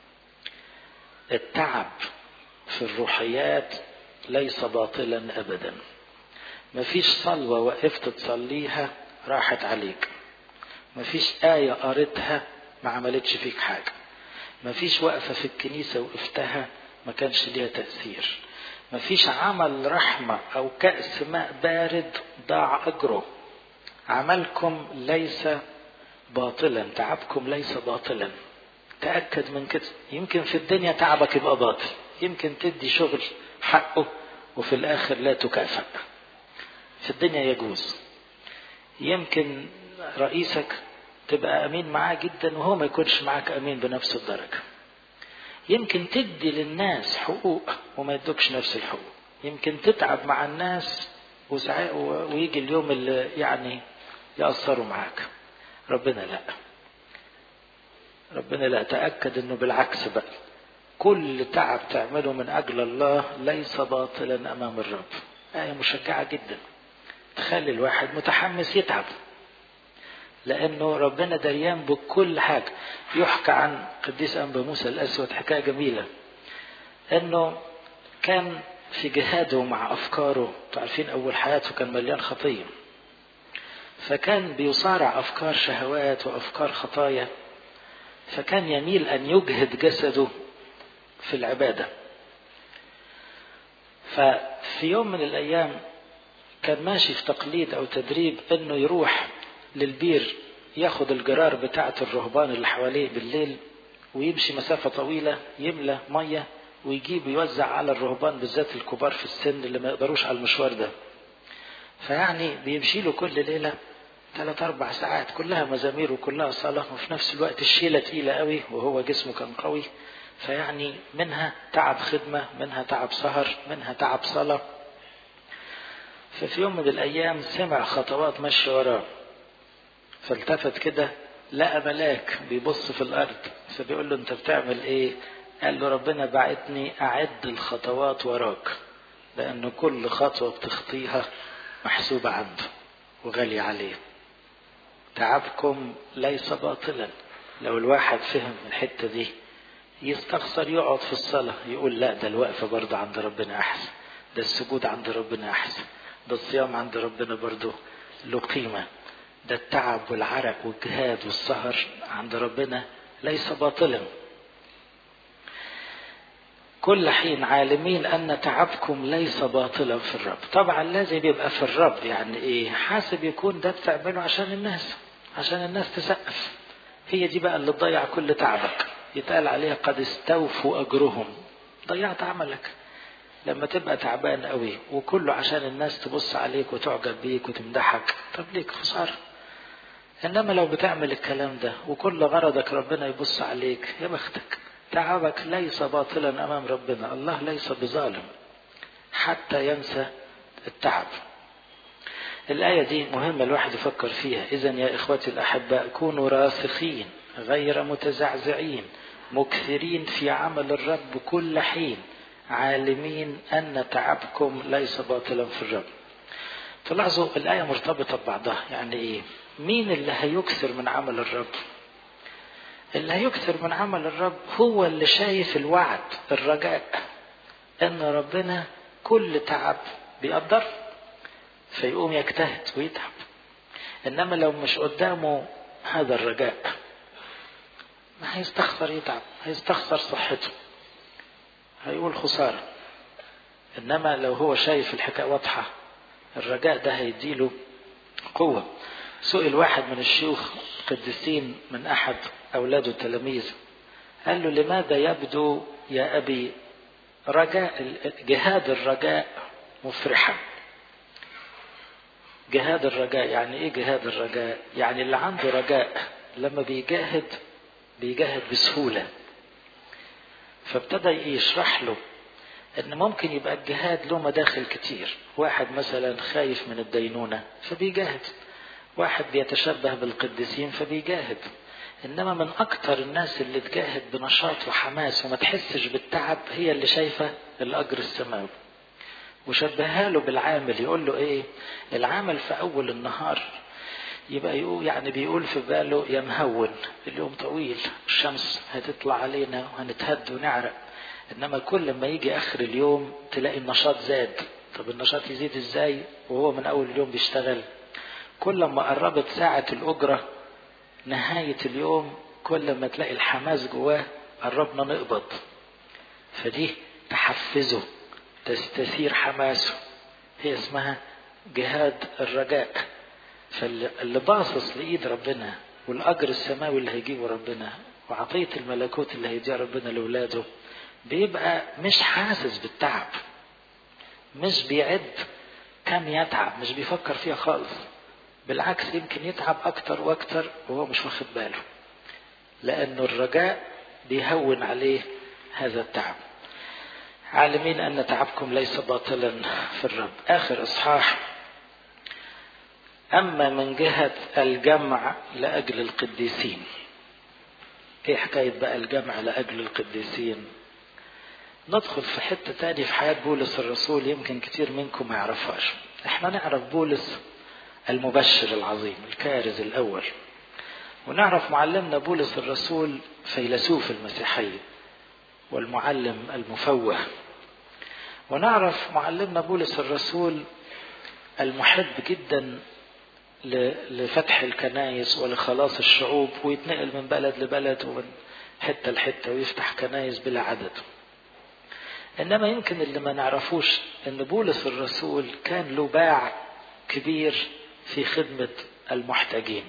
التعب في الروحيات ليس باطلا أبدا مفيش صلوة وقفت تصليها راحت عليك مفيش آية قريتها ما عملتش فيك حاجة مفيش وقفة في الكنيسة وقفتها ما كانش ليها تأثير مفيش عمل رحمة أو كأس ماء بارد ضاع أجره عملكم ليس باطلا تعبكم ليس باطلا تأكد من كده يمكن في الدنيا تعبك يبقى باطل يمكن تدي شغل حقه وفي الآخر لا تكافئ في الدنيا يجوز يمكن رئيسك تبقى أمين معاه جدا وهو ما يكونش معاك أمين بنفس الدرجة يمكن تدي للناس حقوق وما يدوكش نفس الحقوق يمكن تتعب مع الناس ويجي اليوم اللي يعني يأثروا معاك ربنا لا ربنا لا تأكد انه بالعكس بقى كل تعب تعمله من اجل الله ليس باطلا امام الرب آية مشجعة جدا تخلي الواحد متحمس يتعب لانه ربنا دريان بكل حاجة يحكى عن قديس انبا موسى الاسود حكاية جميلة انه كان في جهاده مع افكاره تعرفين اول حياته كان مليان خطيه فكان بيصارع افكار شهوات وافكار خطايا فكان يميل ان يجهد جسده في العباده ففي يوم من الايام كان ماشي في تقليد او تدريب انه يروح للبير ياخد الجرار بتاعه الرهبان اللي حواليه بالليل ويمشي مسافه طويله يملى ميه ويجيب يوزع على الرهبان بالذات الكبار في السن اللي ما يقدروش على المشوار ده فيعني بيمشي له كل ليلة ثلاث أربع ساعات كلها مزامير وكلها صلاة وفي نفس الوقت الشيلة تقيلة قوي وهو جسمه كان قوي فيعني منها تعب خدمة منها تعب سهر منها تعب صلاة ففي يوم من الأيام سمع خطوات ماشية وراه فالتفت كده لقى ملاك بيبص في الأرض فبيقول له أنت بتعمل إيه؟ قال له ربنا بعتني أعد الخطوات وراك لأن كل خطوة بتخطيها محسوبة عنده وغالية عليه تعبكم ليس باطلا لو الواحد فهم الحتة دي يستخسر يقعد في الصلاة يقول لا ده الوقفة برضه عند ربنا أحسن ده السجود عند ربنا أحسن ده الصيام عند ربنا برضه له قيمة ده التعب والعرق والجهاد والسهر عند ربنا ليس باطلا كل حين عالمين أن تعبكم ليس باطلا في الرب طبعا لازم يبقى في الرب يعني إيه حاسب يكون ده بتعمله عشان الناس عشان الناس تسقف هي دي بقى اللي تضيع كل تعبك يتقال عليها قد استوفوا أجرهم ضيعت عملك لما تبقى تعبان قوي وكله عشان الناس تبص عليك وتعجب بيك وتمدحك طب ليك خسارة إنما لو بتعمل الكلام ده وكل غرضك ربنا يبص عليك يا بختك تعبك ليس باطلا امام ربنا الله ليس بظالم حتى ينسى التعب الآية دي مهمة الواحد يفكر فيها إذا يا إخوتي الأحباء كونوا راسخين غير متزعزعين مكثرين في عمل الرب كل حين عالمين أن تعبكم ليس باطلا في الرب تلاحظوا الآية مرتبطة ببعضها يعني إيه مين اللي هيكثر من عمل الرب اللي هيكثر من عمل الرب هو اللي شايف الوعد الرجاء ان ربنا كل تعب بيقدر فيقوم يجتهد ويتعب انما لو مش قدامه هذا الرجاء ما هيستخسر يتعب هيستخسر صحته هيقول خسارة انما لو هو شايف الحكاية واضحة الرجاء ده هيديله قوة سئل واحد من الشيوخ القديسين من احد اولاده التلاميذ قال له لماذا يبدو يا ابي رجاء جهاد الرجاء مفرحا جهاد الرجاء يعني ايه جهاد الرجاء يعني اللي عنده رجاء لما بيجاهد بيجاهد بسهولة فابتدى يشرح له ان ممكن يبقى الجهاد له مداخل كتير واحد مثلا خايف من الدينونة فبيجاهد واحد بيتشبه بالقديسين فبيجاهد انما من اكتر الناس اللي تجاهد بنشاط وحماس وما تحسش بالتعب هي اللي شايفه الاجر السماوي وشبهها له بالعامل يقول له ايه العامل في اول النهار يبقى يقول يعني بيقول في باله يا مهون اليوم طويل الشمس هتطلع علينا وهنتهد ونعرق انما كل ما يجي اخر اليوم تلاقي النشاط زاد طب النشاط يزيد ازاي وهو من اول اليوم بيشتغل كل ما قربت ساعة الأجرة نهاية اليوم كل ما تلاقي الحماس جواه قربنا نقبض فدي تحفزه تستثير حماسه هي اسمها جهاد الرجاء فاللي باصص لإيد ربنا والأجر السماوي اللي هيجيبه ربنا وعطية الملكوت اللي هيديها ربنا لأولاده بيبقى مش حاسس بالتعب مش بيعد كم يتعب مش بيفكر فيها خالص بالعكس يمكن يتعب أكتر وأكتر وهو مش واخد باله لأنه الرجاء بيهون عليه هذا التعب عالمين أن تعبكم ليس باطلا في الرب آخر إصحاح أما من جهة الجمع لأجل القديسين إيه حكاية بقى الجمع لأجل القديسين ندخل في حتة تاني في حياة بولس الرسول يمكن كتير منكم ما يعرفهاش احنا نعرف بولس المبشر العظيم الكارز الأول ونعرف معلمنا بولس الرسول فيلسوف المسيحية والمعلم المفوه ونعرف معلمنا بولس الرسول المحب جدا لفتح الكنايس ولخلاص الشعوب ويتنقل من بلد لبلد ومن حتة لحتة ويفتح كنايس بلا عدد إنما يمكن اللي ما نعرفوش إن بولس الرسول كان له باع كبير في خدمة المحتاجين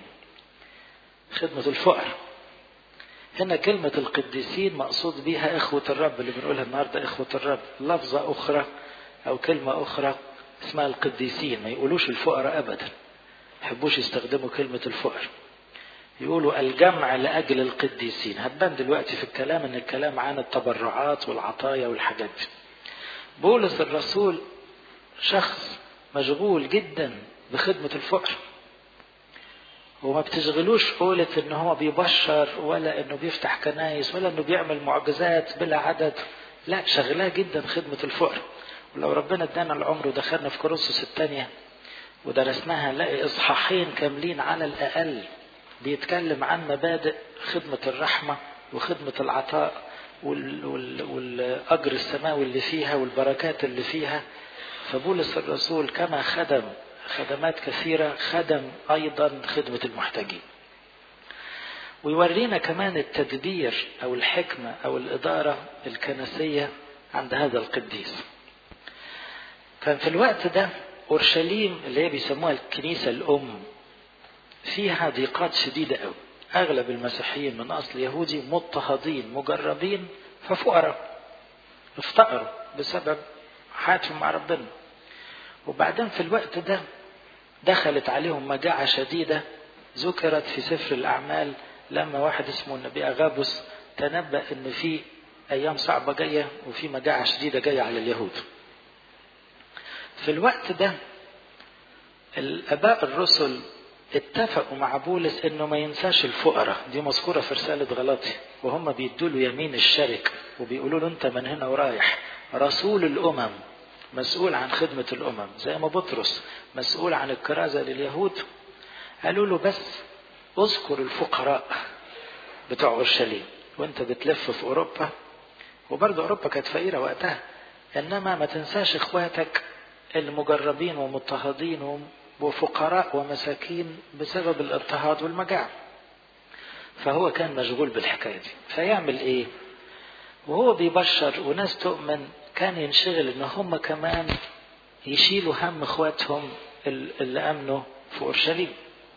خدمة الفقر هنا كلمة القديسين مقصود بها إخوة الرب اللي بنقولها النهاردة إخوة الرب لفظة أخرى أو كلمة أخرى اسمها القديسين ما يقولوش الفقراء أبدا يحبوش يستخدموا كلمة الفقر يقولوا الجمع لأجل القديسين هتبان دلوقتي في الكلام إن الكلام عن التبرعات والعطايا والحاجات دي بولس الرسول شخص مشغول جدا بخدمة الفقر وما بتشغلوش قولة ان هو بيبشر ولا انه بيفتح كنايس ولا انه بيعمل معجزات بلا عدد لا شغلاه جدا خدمة الفقر ولو ربنا ادانا العمر ودخلنا في كورنثوس الثانية ودرسناها نلاقي اصحاحين كاملين على الاقل بيتكلم عن مبادئ خدمة الرحمة وخدمة العطاء وال وال والأجر السماوي اللي فيها والبركات اللي فيها فبولس الرسول كما خدم خدمات كثيرة خدم أيضا خدمة المحتاجين ويورينا كمان التدبير أو الحكمة أو الإدارة الكنسية عند هذا القديس كان في الوقت ده أورشليم اللي هي بيسموها الكنيسة الأم فيها ضيقات شديدة أوي أغلب المسيحيين من أصل يهودي مضطهدين مجربين ففقراء افتقروا بسبب حياتهم مع ربنا وبعدين في الوقت ده دخلت عليهم مجاعة شديدة ذكرت في سفر الأعمال لما واحد اسمه النبي أغابس تنبأ إن في أيام صعبة جاية وفي مجاعة شديدة جاية على اليهود. في الوقت ده الآباء الرسل اتفقوا مع بولس انه ما ينساش الفقراء دي مذكوره في رساله غلاطي وهم بيدوا له يمين الشركه وبيقولوا له انت من هنا ورايح رسول الامم مسؤول عن خدمة الأمم زي ما بطرس مسؤول عن الكرازة لليهود قالوا له بس اذكر الفقراء بتوع اورشليم وانت بتلف في اوروبا وبرضه اوروبا كانت فقيره وقتها انما ما تنساش اخواتك المجربين ومضطهدين وفقراء ومساكين بسبب الاضطهاد والمجاعة فهو كان مشغول بالحكاية دي فيعمل ايه وهو بيبشر وناس تؤمن كان ينشغل ان هم كمان يشيلوا هم اخواتهم اللي امنوا في اورشليم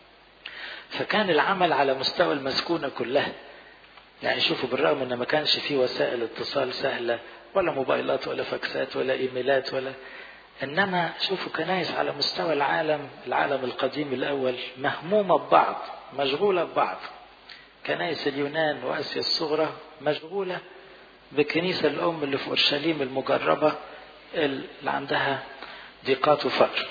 فكان العمل على مستوى المسكونة كلها يعني شوفوا بالرغم ان ما كانش فيه وسائل اتصال سهلة ولا موبايلات ولا فاكسات ولا ايميلات ولا انما شوفوا كنايس على مستوى العالم العالم القديم الاول مهمومة ببعض مشغولة ببعض كنايس اليونان واسيا الصغرى مشغولة بالكنيسة الام اللي في اورشليم المجربة اللي عندها ضيقات وفقر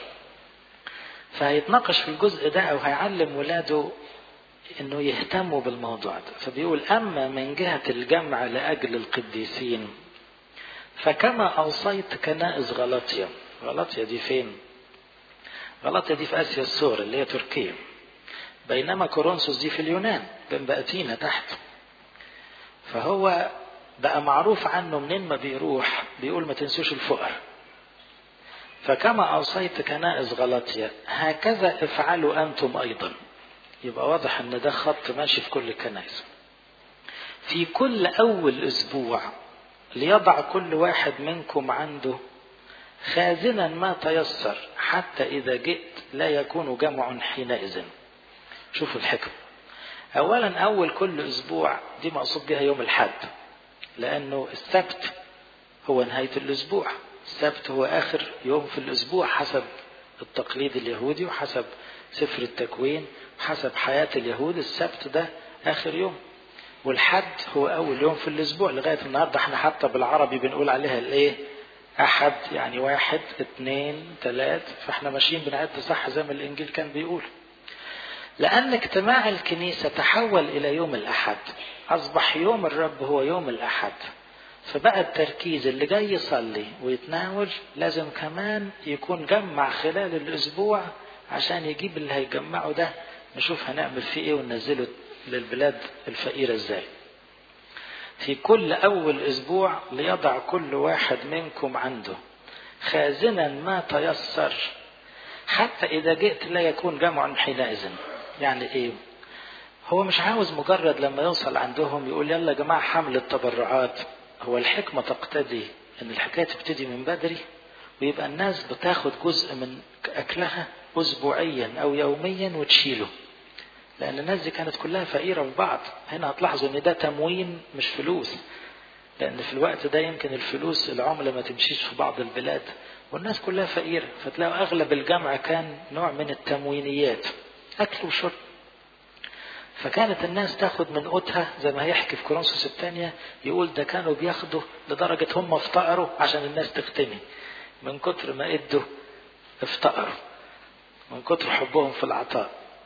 فهيتناقش في الجزء ده او هيعلم ولاده انه يهتموا بالموضوع ده فبيقول اما من جهة الجمع لاجل القديسين فكما اوصيت كنائس غلطية غلطية دي فين غلطية دي في اسيا الصغرى اللي هي تركيا بينما كورنثوس دي في اليونان جنب اتينا تحت فهو بقى معروف عنه منين ما بيروح بيقول ما تنسوش الفقر فكما أوصيت كنائس غلطية هكذا افعلوا أنتم أيضا يبقى واضح أن ده خط ماشي في كل الكنائس في كل أول أسبوع ليضع كل واحد منكم عنده خازنا ما تيسر حتى إذا جئت لا يكون جمع حينئذ شوفوا الحكم أولا أول كل أسبوع دي مقصود بها يوم الحد لأنه السبت هو نهاية الأسبوع السبت هو آخر يوم في الأسبوع حسب التقليد اليهودي وحسب سفر التكوين حسب حياة اليهود السبت ده آخر يوم والحد هو أول يوم في الأسبوع لغاية النهاردة احنا حتى بالعربي بنقول عليها الإيه؟ أحد يعني واحد اثنين ثلاث فاحنا ماشيين بنعد صح زي ما الإنجيل كان بيقول. لأن اجتماع الكنيسة تحول إلى يوم الأحد أصبح يوم الرب هو يوم الأحد فبقى التركيز اللي جاي يصلي ويتناول لازم كمان يكون جمع خلال الأسبوع عشان يجيب اللي هيجمعه ده نشوف هنعمل فيه ايه وننزله للبلاد الفقيرة ازاي في كل أول أسبوع ليضع كل واحد منكم عنده خازنا ما تيسر حتى إذا جئت لا يكون جمع حينئذ يعني إيه هو مش عاوز مجرد لما يوصل عندهم يقول يلا يا جماعة حمل التبرعات هو الحكمة تقتضي أن الحكاية تبتدي من بدري ويبقى الناس بتاخد جزء من أكلها أسبوعيا أو يوميا وتشيله لأن الناس دي كانت كلها فقيرة في بعض هنا هتلاحظوا أن ده تموين مش فلوس لأن في الوقت ده يمكن الفلوس العملة ما تمشيش في بعض البلاد والناس كلها فقيرة فتلاقوا أغلب الجمع كان نوع من التموينيات أكل وشرب فكانت الناس تاخد من قوتها زي ما هيحكي في كورنثوس الثانية يقول ده كانوا بياخدوا لدرجة هم افتقروا عشان الناس تغتني من كتر ما ادوا افتقروا من كتر حبهم في العطاء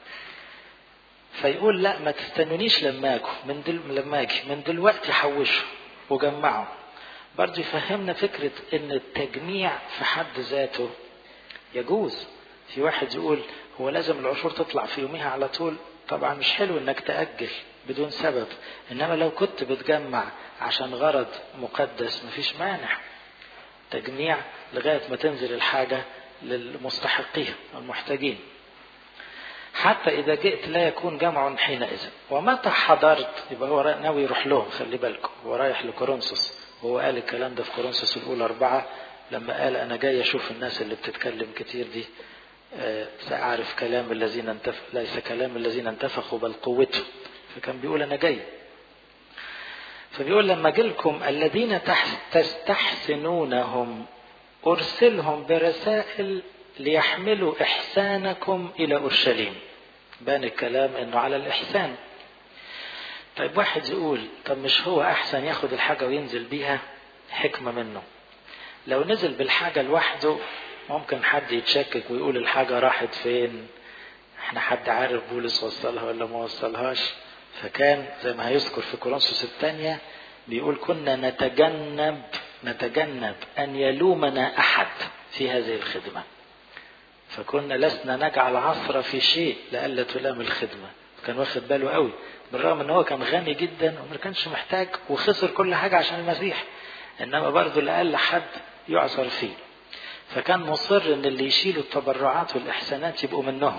فيقول لا ما تستنونيش لما اجوا من دل... لما اجي من دلوقتي حوشوا وجمعوا برضه يفهمنا فكرة ان التجميع في حد ذاته يجوز في واحد يقول هو لازم العشور تطلع في يومها على طول طبعا مش حلو انك تأجل بدون سبب انما لو كنت بتجمع عشان غرض مقدس مفيش مانع تجميع لغاية ما تنزل الحاجة للمستحقين المحتاجين حتى إذا جئت لا يكون جمع حينئذ ومتى حضرت يبقى هو ناوي يروح لهم خلي بالكم هو رايح لكورنثوس وهو قال الكلام ده في كورنثوس الأولى أربعة لما قال أنا جاي أشوف الناس اللي بتتكلم كتير دي سأعرف كلام الذين انتف... ليس كلام الذين انتفخوا بل قوته فكان بيقول أنا جاي فبيقول لما جلكم الذين تستحسنونهم أرسلهم برسائل ليحملوا إحسانكم إلى أورشليم بان الكلام إنه على الإحسان طيب واحد يقول طب مش هو أحسن ياخد الحاجة وينزل بيها حكمة منه لو نزل بالحاجة لوحده ممكن حد يتشكك ويقول الحاجة راحت فين احنا حد عارف بولس وصلها ولا ما وصلهاش فكان زي ما هيذكر في كورنثوس الثانية بيقول كنا نتجنب نتجنب أن يلومنا أحد في هذه الخدمة فكنا لسنا نجعل عصر في شيء لئلا تلام الخدمة كان واخد باله قوي بالرغم ان هو كان غني جدا وما كانش محتاج وخسر كل حاجة عشان المسيح انما برضه لأقل حد يعصر فيه فكان مصر ان اللي يشيلوا التبرعات والاحسانات يبقوا منهم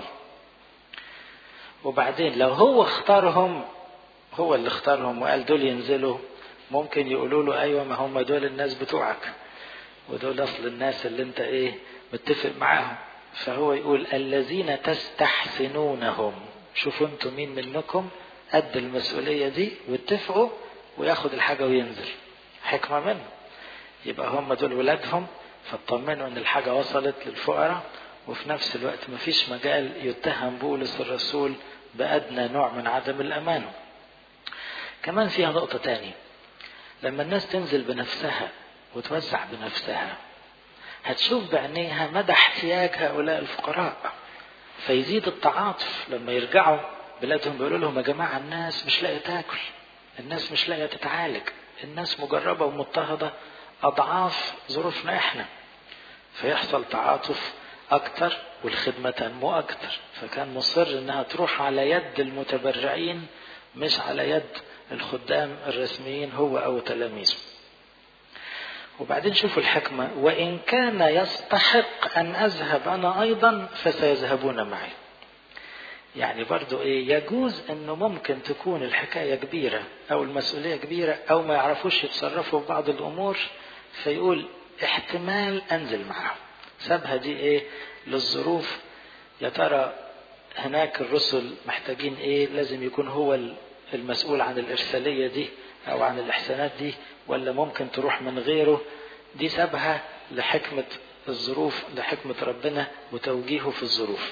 وبعدين لو هو اختارهم هو اللي اختارهم وقال دول ينزلوا ممكن يقولوا له ايوه ما هم دول الناس بتوعك ودول اصل الناس اللي انت ايه متفق معاهم فهو يقول الذين تستحسنونهم شوفوا انتم مين منكم قد المسؤوليه دي واتفقوا وياخد الحاجه وينزل حكمه منه يبقى هم دول ولادهم فاطمنوا ان الحاجه وصلت للفقراء وفي نفس الوقت مفيش مجال يتهم بولس الرسول بأدنى نوع من عدم الأمانة كمان فيها نقطة تانية لما الناس تنزل بنفسها وتوزع بنفسها هتشوف بعينيها مدى احتياج هؤلاء الفقراء فيزيد التعاطف لما يرجعوا بلادهم بيقولوا لهم يا جماعة الناس مش لاقية تاكل الناس مش لاقية تتعالج الناس مجربة ومضطهدة أضعاف ظروفنا إحنا فيحصل تعاطف أكتر والخدمة تنمو أكتر فكان مصر إنها تروح على يد المتبرعين مش على يد الخدام الرسميين هو أو تلاميذه وبعدين شوفوا الحكمة وإن كان يستحق أن أذهب أنا أيضا فسيذهبون معي يعني برضو إيه يجوز أنه ممكن تكون الحكاية كبيرة أو المسؤولية كبيرة أو ما يعرفوش يتصرفوا في بعض الأمور فيقول احتمال أنزل معهم سابها دي إيه للظروف يا ترى هناك الرسل محتاجين إيه لازم يكون هو المسؤول عن الإرسالية دي أو عن الإحسانات دي ولا ممكن تروح من غيره دي سابها لحكمة الظروف لحكمة ربنا وتوجيهه في الظروف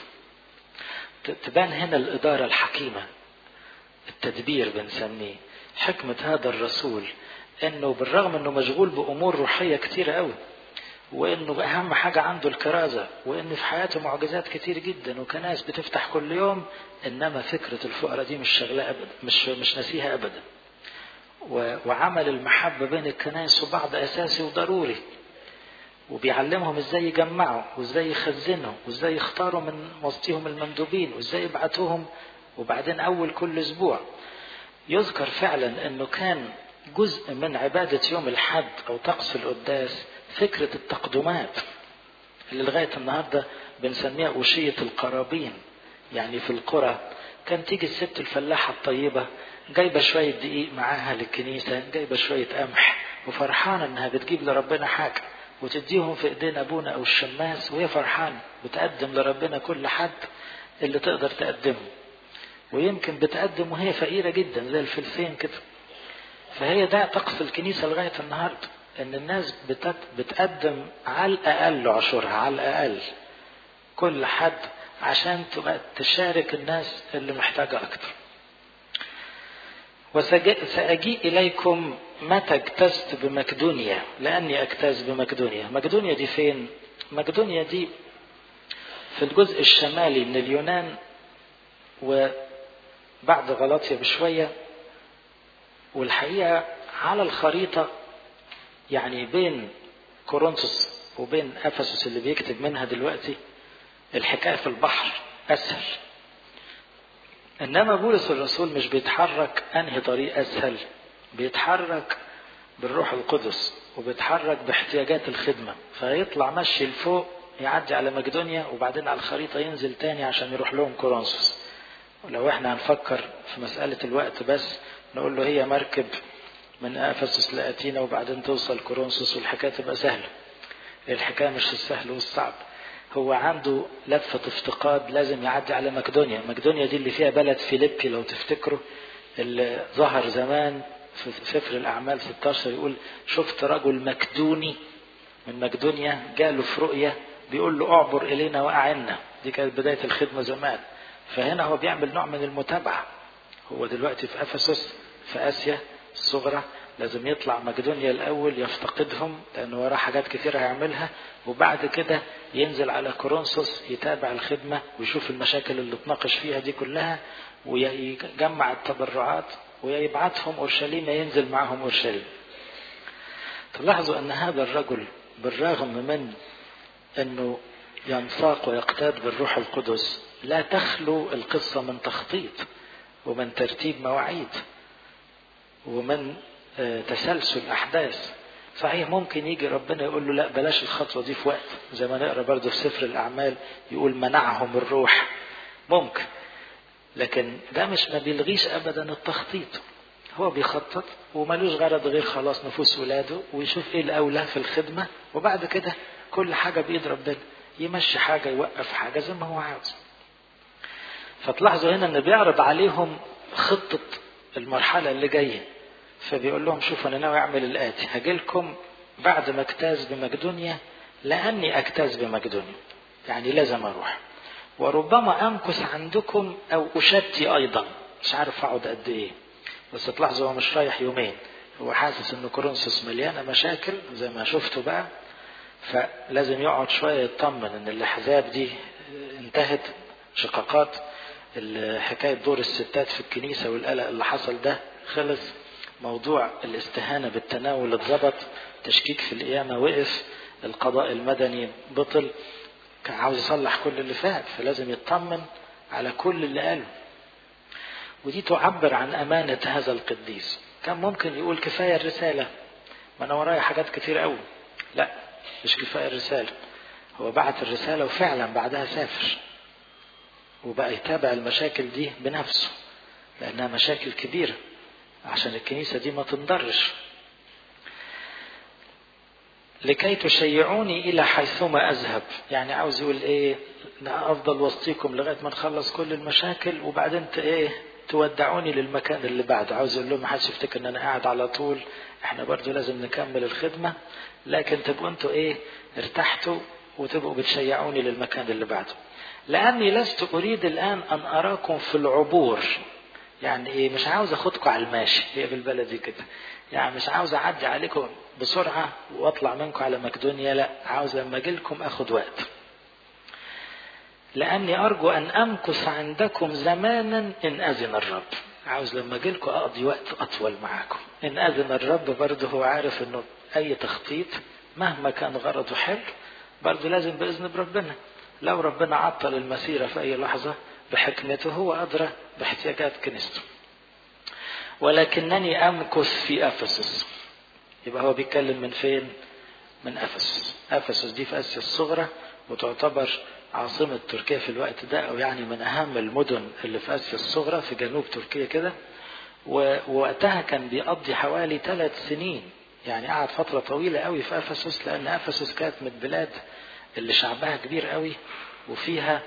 تبان هنا الإدارة الحكيمة التدبير بنسميه حكمة هذا الرسول انه بالرغم انه مشغول بامور روحية كتيرة قوي وانه اهم حاجة عنده الكرازة وان في حياته معجزات كتير جدا وكناس بتفتح كل يوم انما فكرة الفقراء دي مش شغلة ابدا مش مش ناسيها ابدا وعمل المحبة بين الكنائس وبعض اساسي وضروري وبيعلمهم ازاي يجمعوا وازاي يخزنوا وازاي يختاروا من وسطهم المندوبين وازاي يبعتوهم وبعدين اول كل اسبوع يذكر فعلا انه كان جزء من عبادة يوم الحد او طقس القداس فكرة التقدمات اللي لغاية النهاردة بنسميها أوشية القرابين يعني في القرى كان تيجي الست الفلاحة الطيبة جايبة شوية دقيق معاها للكنيسة جايبة شوية قمح وفرحانة انها بتجيب لربنا حاجة وتديهم في ايدين ابونا او الشماس وهي فرحانة بتقدم لربنا كل حد اللي تقدر تقدمه ويمكن بتقدم وهي فقيرة جدا زي الفلسين كده فهي ده طقس الكنيسة لغاية النهاردة ان الناس بتقدم على الاقل عشرها على الاقل كل حد عشان تبقى تشارك الناس اللي محتاجة اكتر وسأجيء إليكم متى اجتزت بمقدونيا لأني أجتاز بمقدونيا مقدونيا دي فين مقدونيا دي في الجزء الشمالي من اليونان وبعد غلاطيا بشوية والحقيقة على الخريطة يعني بين كورنثوس وبين افسس اللي بيكتب منها دلوقتي الحكايه في البحر اسهل انما بولس الرسول مش بيتحرك انهي طريق اسهل بيتحرك بالروح القدس وبيتحرك باحتياجات الخدمه فيطلع مشي لفوق يعدي على مقدونيا وبعدين على الخريطه ينزل تاني عشان يروح لهم كورنثوس ولو احنا هنفكر في مساله الوقت بس نقول له هي مركب من افسس لاتينا وبعدين توصل كورنثوس والحكايه تبقى سهله الحكايه مش السهل والصعب هو عنده لفة افتقاد لازم يعدي على مقدونيا مقدونيا دي اللي فيها بلد فيليبي لو تفتكروا اللي ظهر زمان في سفر الأعمال 16 يقول شفت رجل مكدوني من مقدونيا جاله في رؤية بيقول له اعبر إلينا وأعنا دي كانت بداية الخدمة زمان فهنا هو بيعمل نوع من المتابعة هو دلوقتي في أفسس في آسيا الصغرى لازم يطلع مقدونيا الأول يفتقدهم لأنه وراه حاجات كتير هيعملها وبعد كده ينزل على كورنثوس يتابع الخدمة ويشوف المشاكل اللي اتناقش فيها دي كلها ويجمع التبرعات ويبعتهم أورشليم ينزل معهم أورشليم تلاحظوا أن هذا الرجل بالرغم من أنه ينساق ويقتاد بالروح القدس لا تخلو القصة من تخطيط ومن ترتيب مواعيد ومن تسلسل أحداث صحيح ممكن يجي ربنا يقول له لا بلاش الخطوة دي في وقت زي ما نقرا برضه في سفر الأعمال يقول منعهم الروح ممكن لكن ده مش ما بيلغيش أبدا التخطيط هو بيخطط وملوش غرض غير خلاص نفوس ولاده ويشوف ايه الأولى في الخدمة وبعد كده كل حاجة بإيد ربنا يمشي حاجة يوقف حاجة زي ما هو عاوز فتلاحظوا هنا ان بيعرض عليهم خطة المرحلة اللي جاية فبيقول لهم شوفوا انا ناوي اعمل الاتي هاجي لكم بعد ما اجتاز بمقدونيا لاني اجتاز بمقدونيا يعني لازم اروح وربما امكث عندكم او اشتي ايضا مش عارف اقعد قد ايه بس تلاحظوا هو مش رايح يومين هو حاسس ان كورنثوس مليانه مشاكل زي ما شفتوا بقى فلازم يقعد شويه يطمن ان الاحزاب دي انتهت شقاقات حكايه دور الستات في الكنيسه والقلق اللي حصل ده خلص موضوع الاستهانة بالتناول اتظبط تشكيك في القيامة وقف القضاء المدني بطل كان عاوز يصلح كل اللي فات فلازم يطمن على كل اللي قاله ودي تعبر عن أمانة هذا القديس كان ممكن يقول كفاية الرسالة ما أنا ورايا حاجات كتير قوي لا مش كفاية الرسالة هو بعت الرسالة وفعلا بعدها سافر وبقى يتابع المشاكل دي بنفسه لأنها مشاكل كبيرة عشان الكنيسة دي ما تنضرش لكي تشيعوني إلى حيثما أذهب يعني عاوز يقول إيه أفضل وسطيكم لغاية ما نخلص كل المشاكل وبعدين إيه تودعوني للمكان اللي بعده عاوز يقول لهم ما حدش يفتكر ان انا قاعد على طول احنا برضو لازم نكمل الخدمة لكن تبقوا انتوا ايه ارتحتوا وتبقوا بتشيعوني للمكان اللي بعده لاني لست اريد الان ان اراكم في العبور يعني ايه مش عاوز اخدكم على الماشي هي بالبلدي كده يعني مش عاوز اعدي عليكم بسرعه واطلع منكم على مقدونيا لا عاوز لما اجي لكم اخد وقت لاني ارجو ان امكث عندكم زمانا ان اذن الرب عاوز لما اجي لكم اقضي وقت اطول معاكم ان اذن الرب برضه هو عارف انه اي تخطيط مهما كان غرضه حلو برضه لازم باذن ربنا لو ربنا عطل المسيره في اي لحظه بحكمته هو أدرى باحتياجات كنيسته ولكنني أمكث في أفسس يبقى هو بيتكلم من فين من أفسس أفسس دي في آسيا الصغرى وتعتبر عاصمة تركيا في الوقت ده أو يعني من أهم المدن اللي في آسيا الصغرى في جنوب تركيا كده ووقتها كان بيقضي حوالي ثلاث سنين يعني قعد فترة طويلة قوي في أفسس لأن أفسس كانت من البلاد اللي شعبها كبير قوي وفيها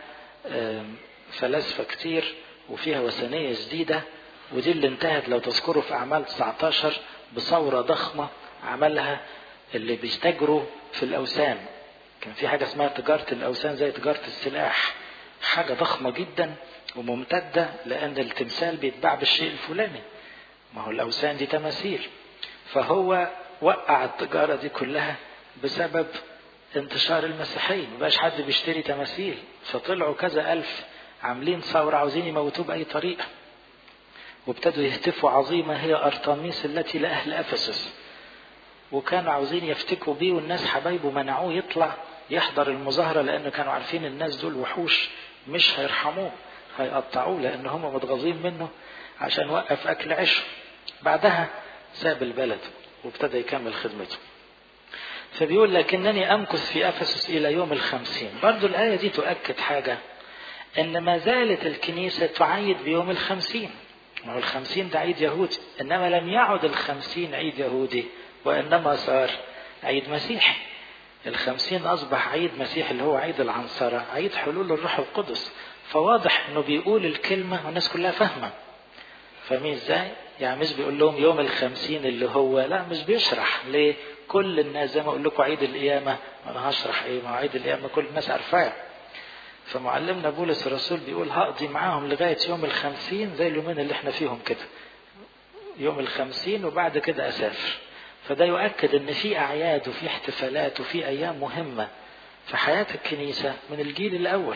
فلاسفة كتير وفيها وثنية جديدة ودي اللي انتهت لو تذكروا في أعمال 19 بثورة ضخمة عملها اللي بيستجروا في الأوثان كان في حاجة اسمها تجارة الأوثان زي تجارة السلاح حاجة ضخمة جدا وممتدة لأن التمثال بيتباع بالشيء الفلاني ما هو الأوثان دي تماثيل فهو وقع التجارة دي كلها بسبب انتشار المسيحية مبقاش حد بيشتري تماثيل فطلعوا كذا ألف عاملين ثورة عاوزين يموتوه بأي طريقة وابتدوا يهتفوا عظيمة هي أرطميس التي لأهل أفسس وكانوا عاوزين يفتكوا بيه والناس حبايبه منعوه يطلع يحضر المظاهرة لأنه كانوا عارفين الناس دول وحوش مش هيرحموه هيقطعوه لأن هم متغاظين منه عشان وقف أكل عيشه بعدها ساب البلد وابتدى يكمل خدمته فبيقول لكنني أمكث في أفسس إلى يوم الخمسين برضو الآية دي تؤكد حاجة ان ما زالت الكنيسة تعيد بيوم الخمسين ما هو الخمسين ده عيد يهودي انما لم يعد الخمسين عيد يهودي وانما صار عيد مسيحي الخمسين اصبح عيد مسيحي اللي هو عيد العنصرة عيد حلول الروح القدس فواضح انه بيقول الكلمة والناس كلها فاهمة فاهمين ازاي يعني مش بيقول لهم يوم الخمسين اللي هو لا مش بيشرح ليه كل الناس زي ما اقول لكم عيد القيامة انا هشرح ايه ما عيد القيامة كل الناس عارفاه فمعلمنا بولس الرسول بيقول هقضي معاهم لغاية يوم الخمسين زي اليومين اللي احنا فيهم كده يوم الخمسين وبعد كده أسافر فده يؤكد ان في أعياد وفي احتفالات وفي أيام مهمة في حياة الكنيسة من الجيل الأول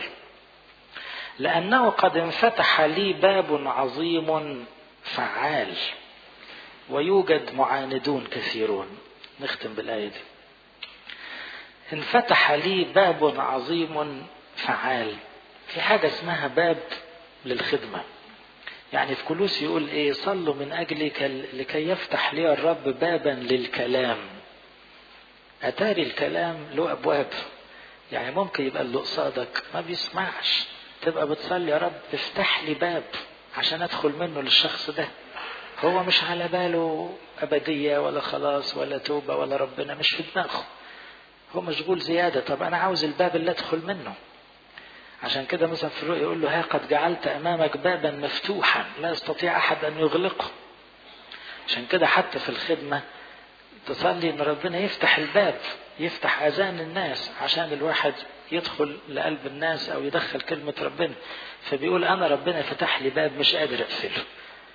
لأنه قد انفتح لي باب عظيم فعال ويوجد معاندون كثيرون نختم بالآية دي انفتح لي باب عظيم فعال في حاجة اسمها باب للخدمة يعني في كلوس يقول ايه صلوا من اجلي لكي يفتح لي الرب بابا للكلام اتاري الكلام له ابواب يعني ممكن يبقى اللي قصادك ما بيسمعش تبقى بتصلي يا رب افتح لي باب عشان ادخل منه للشخص ده هو مش على باله ابديه ولا خلاص ولا توبه ولا ربنا مش في دماغه هو مشغول زياده طب انا عاوز الباب اللي ادخل منه عشان كده مثلا في الرؤيا يقول له ها قد جعلت امامك بابا مفتوحا لا يستطيع احد ان يغلقه عشان كده حتى في الخدمه تصلي ان ربنا يفتح الباب يفتح اذان الناس عشان الواحد يدخل لقلب الناس او يدخل كلمه ربنا فبيقول انا ربنا فتح لي باب مش قادر اقفله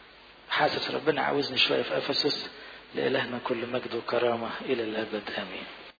حاسس ربنا عاوزني شويه في افسس لالهنا كل مجد وكرامه الى الابد امين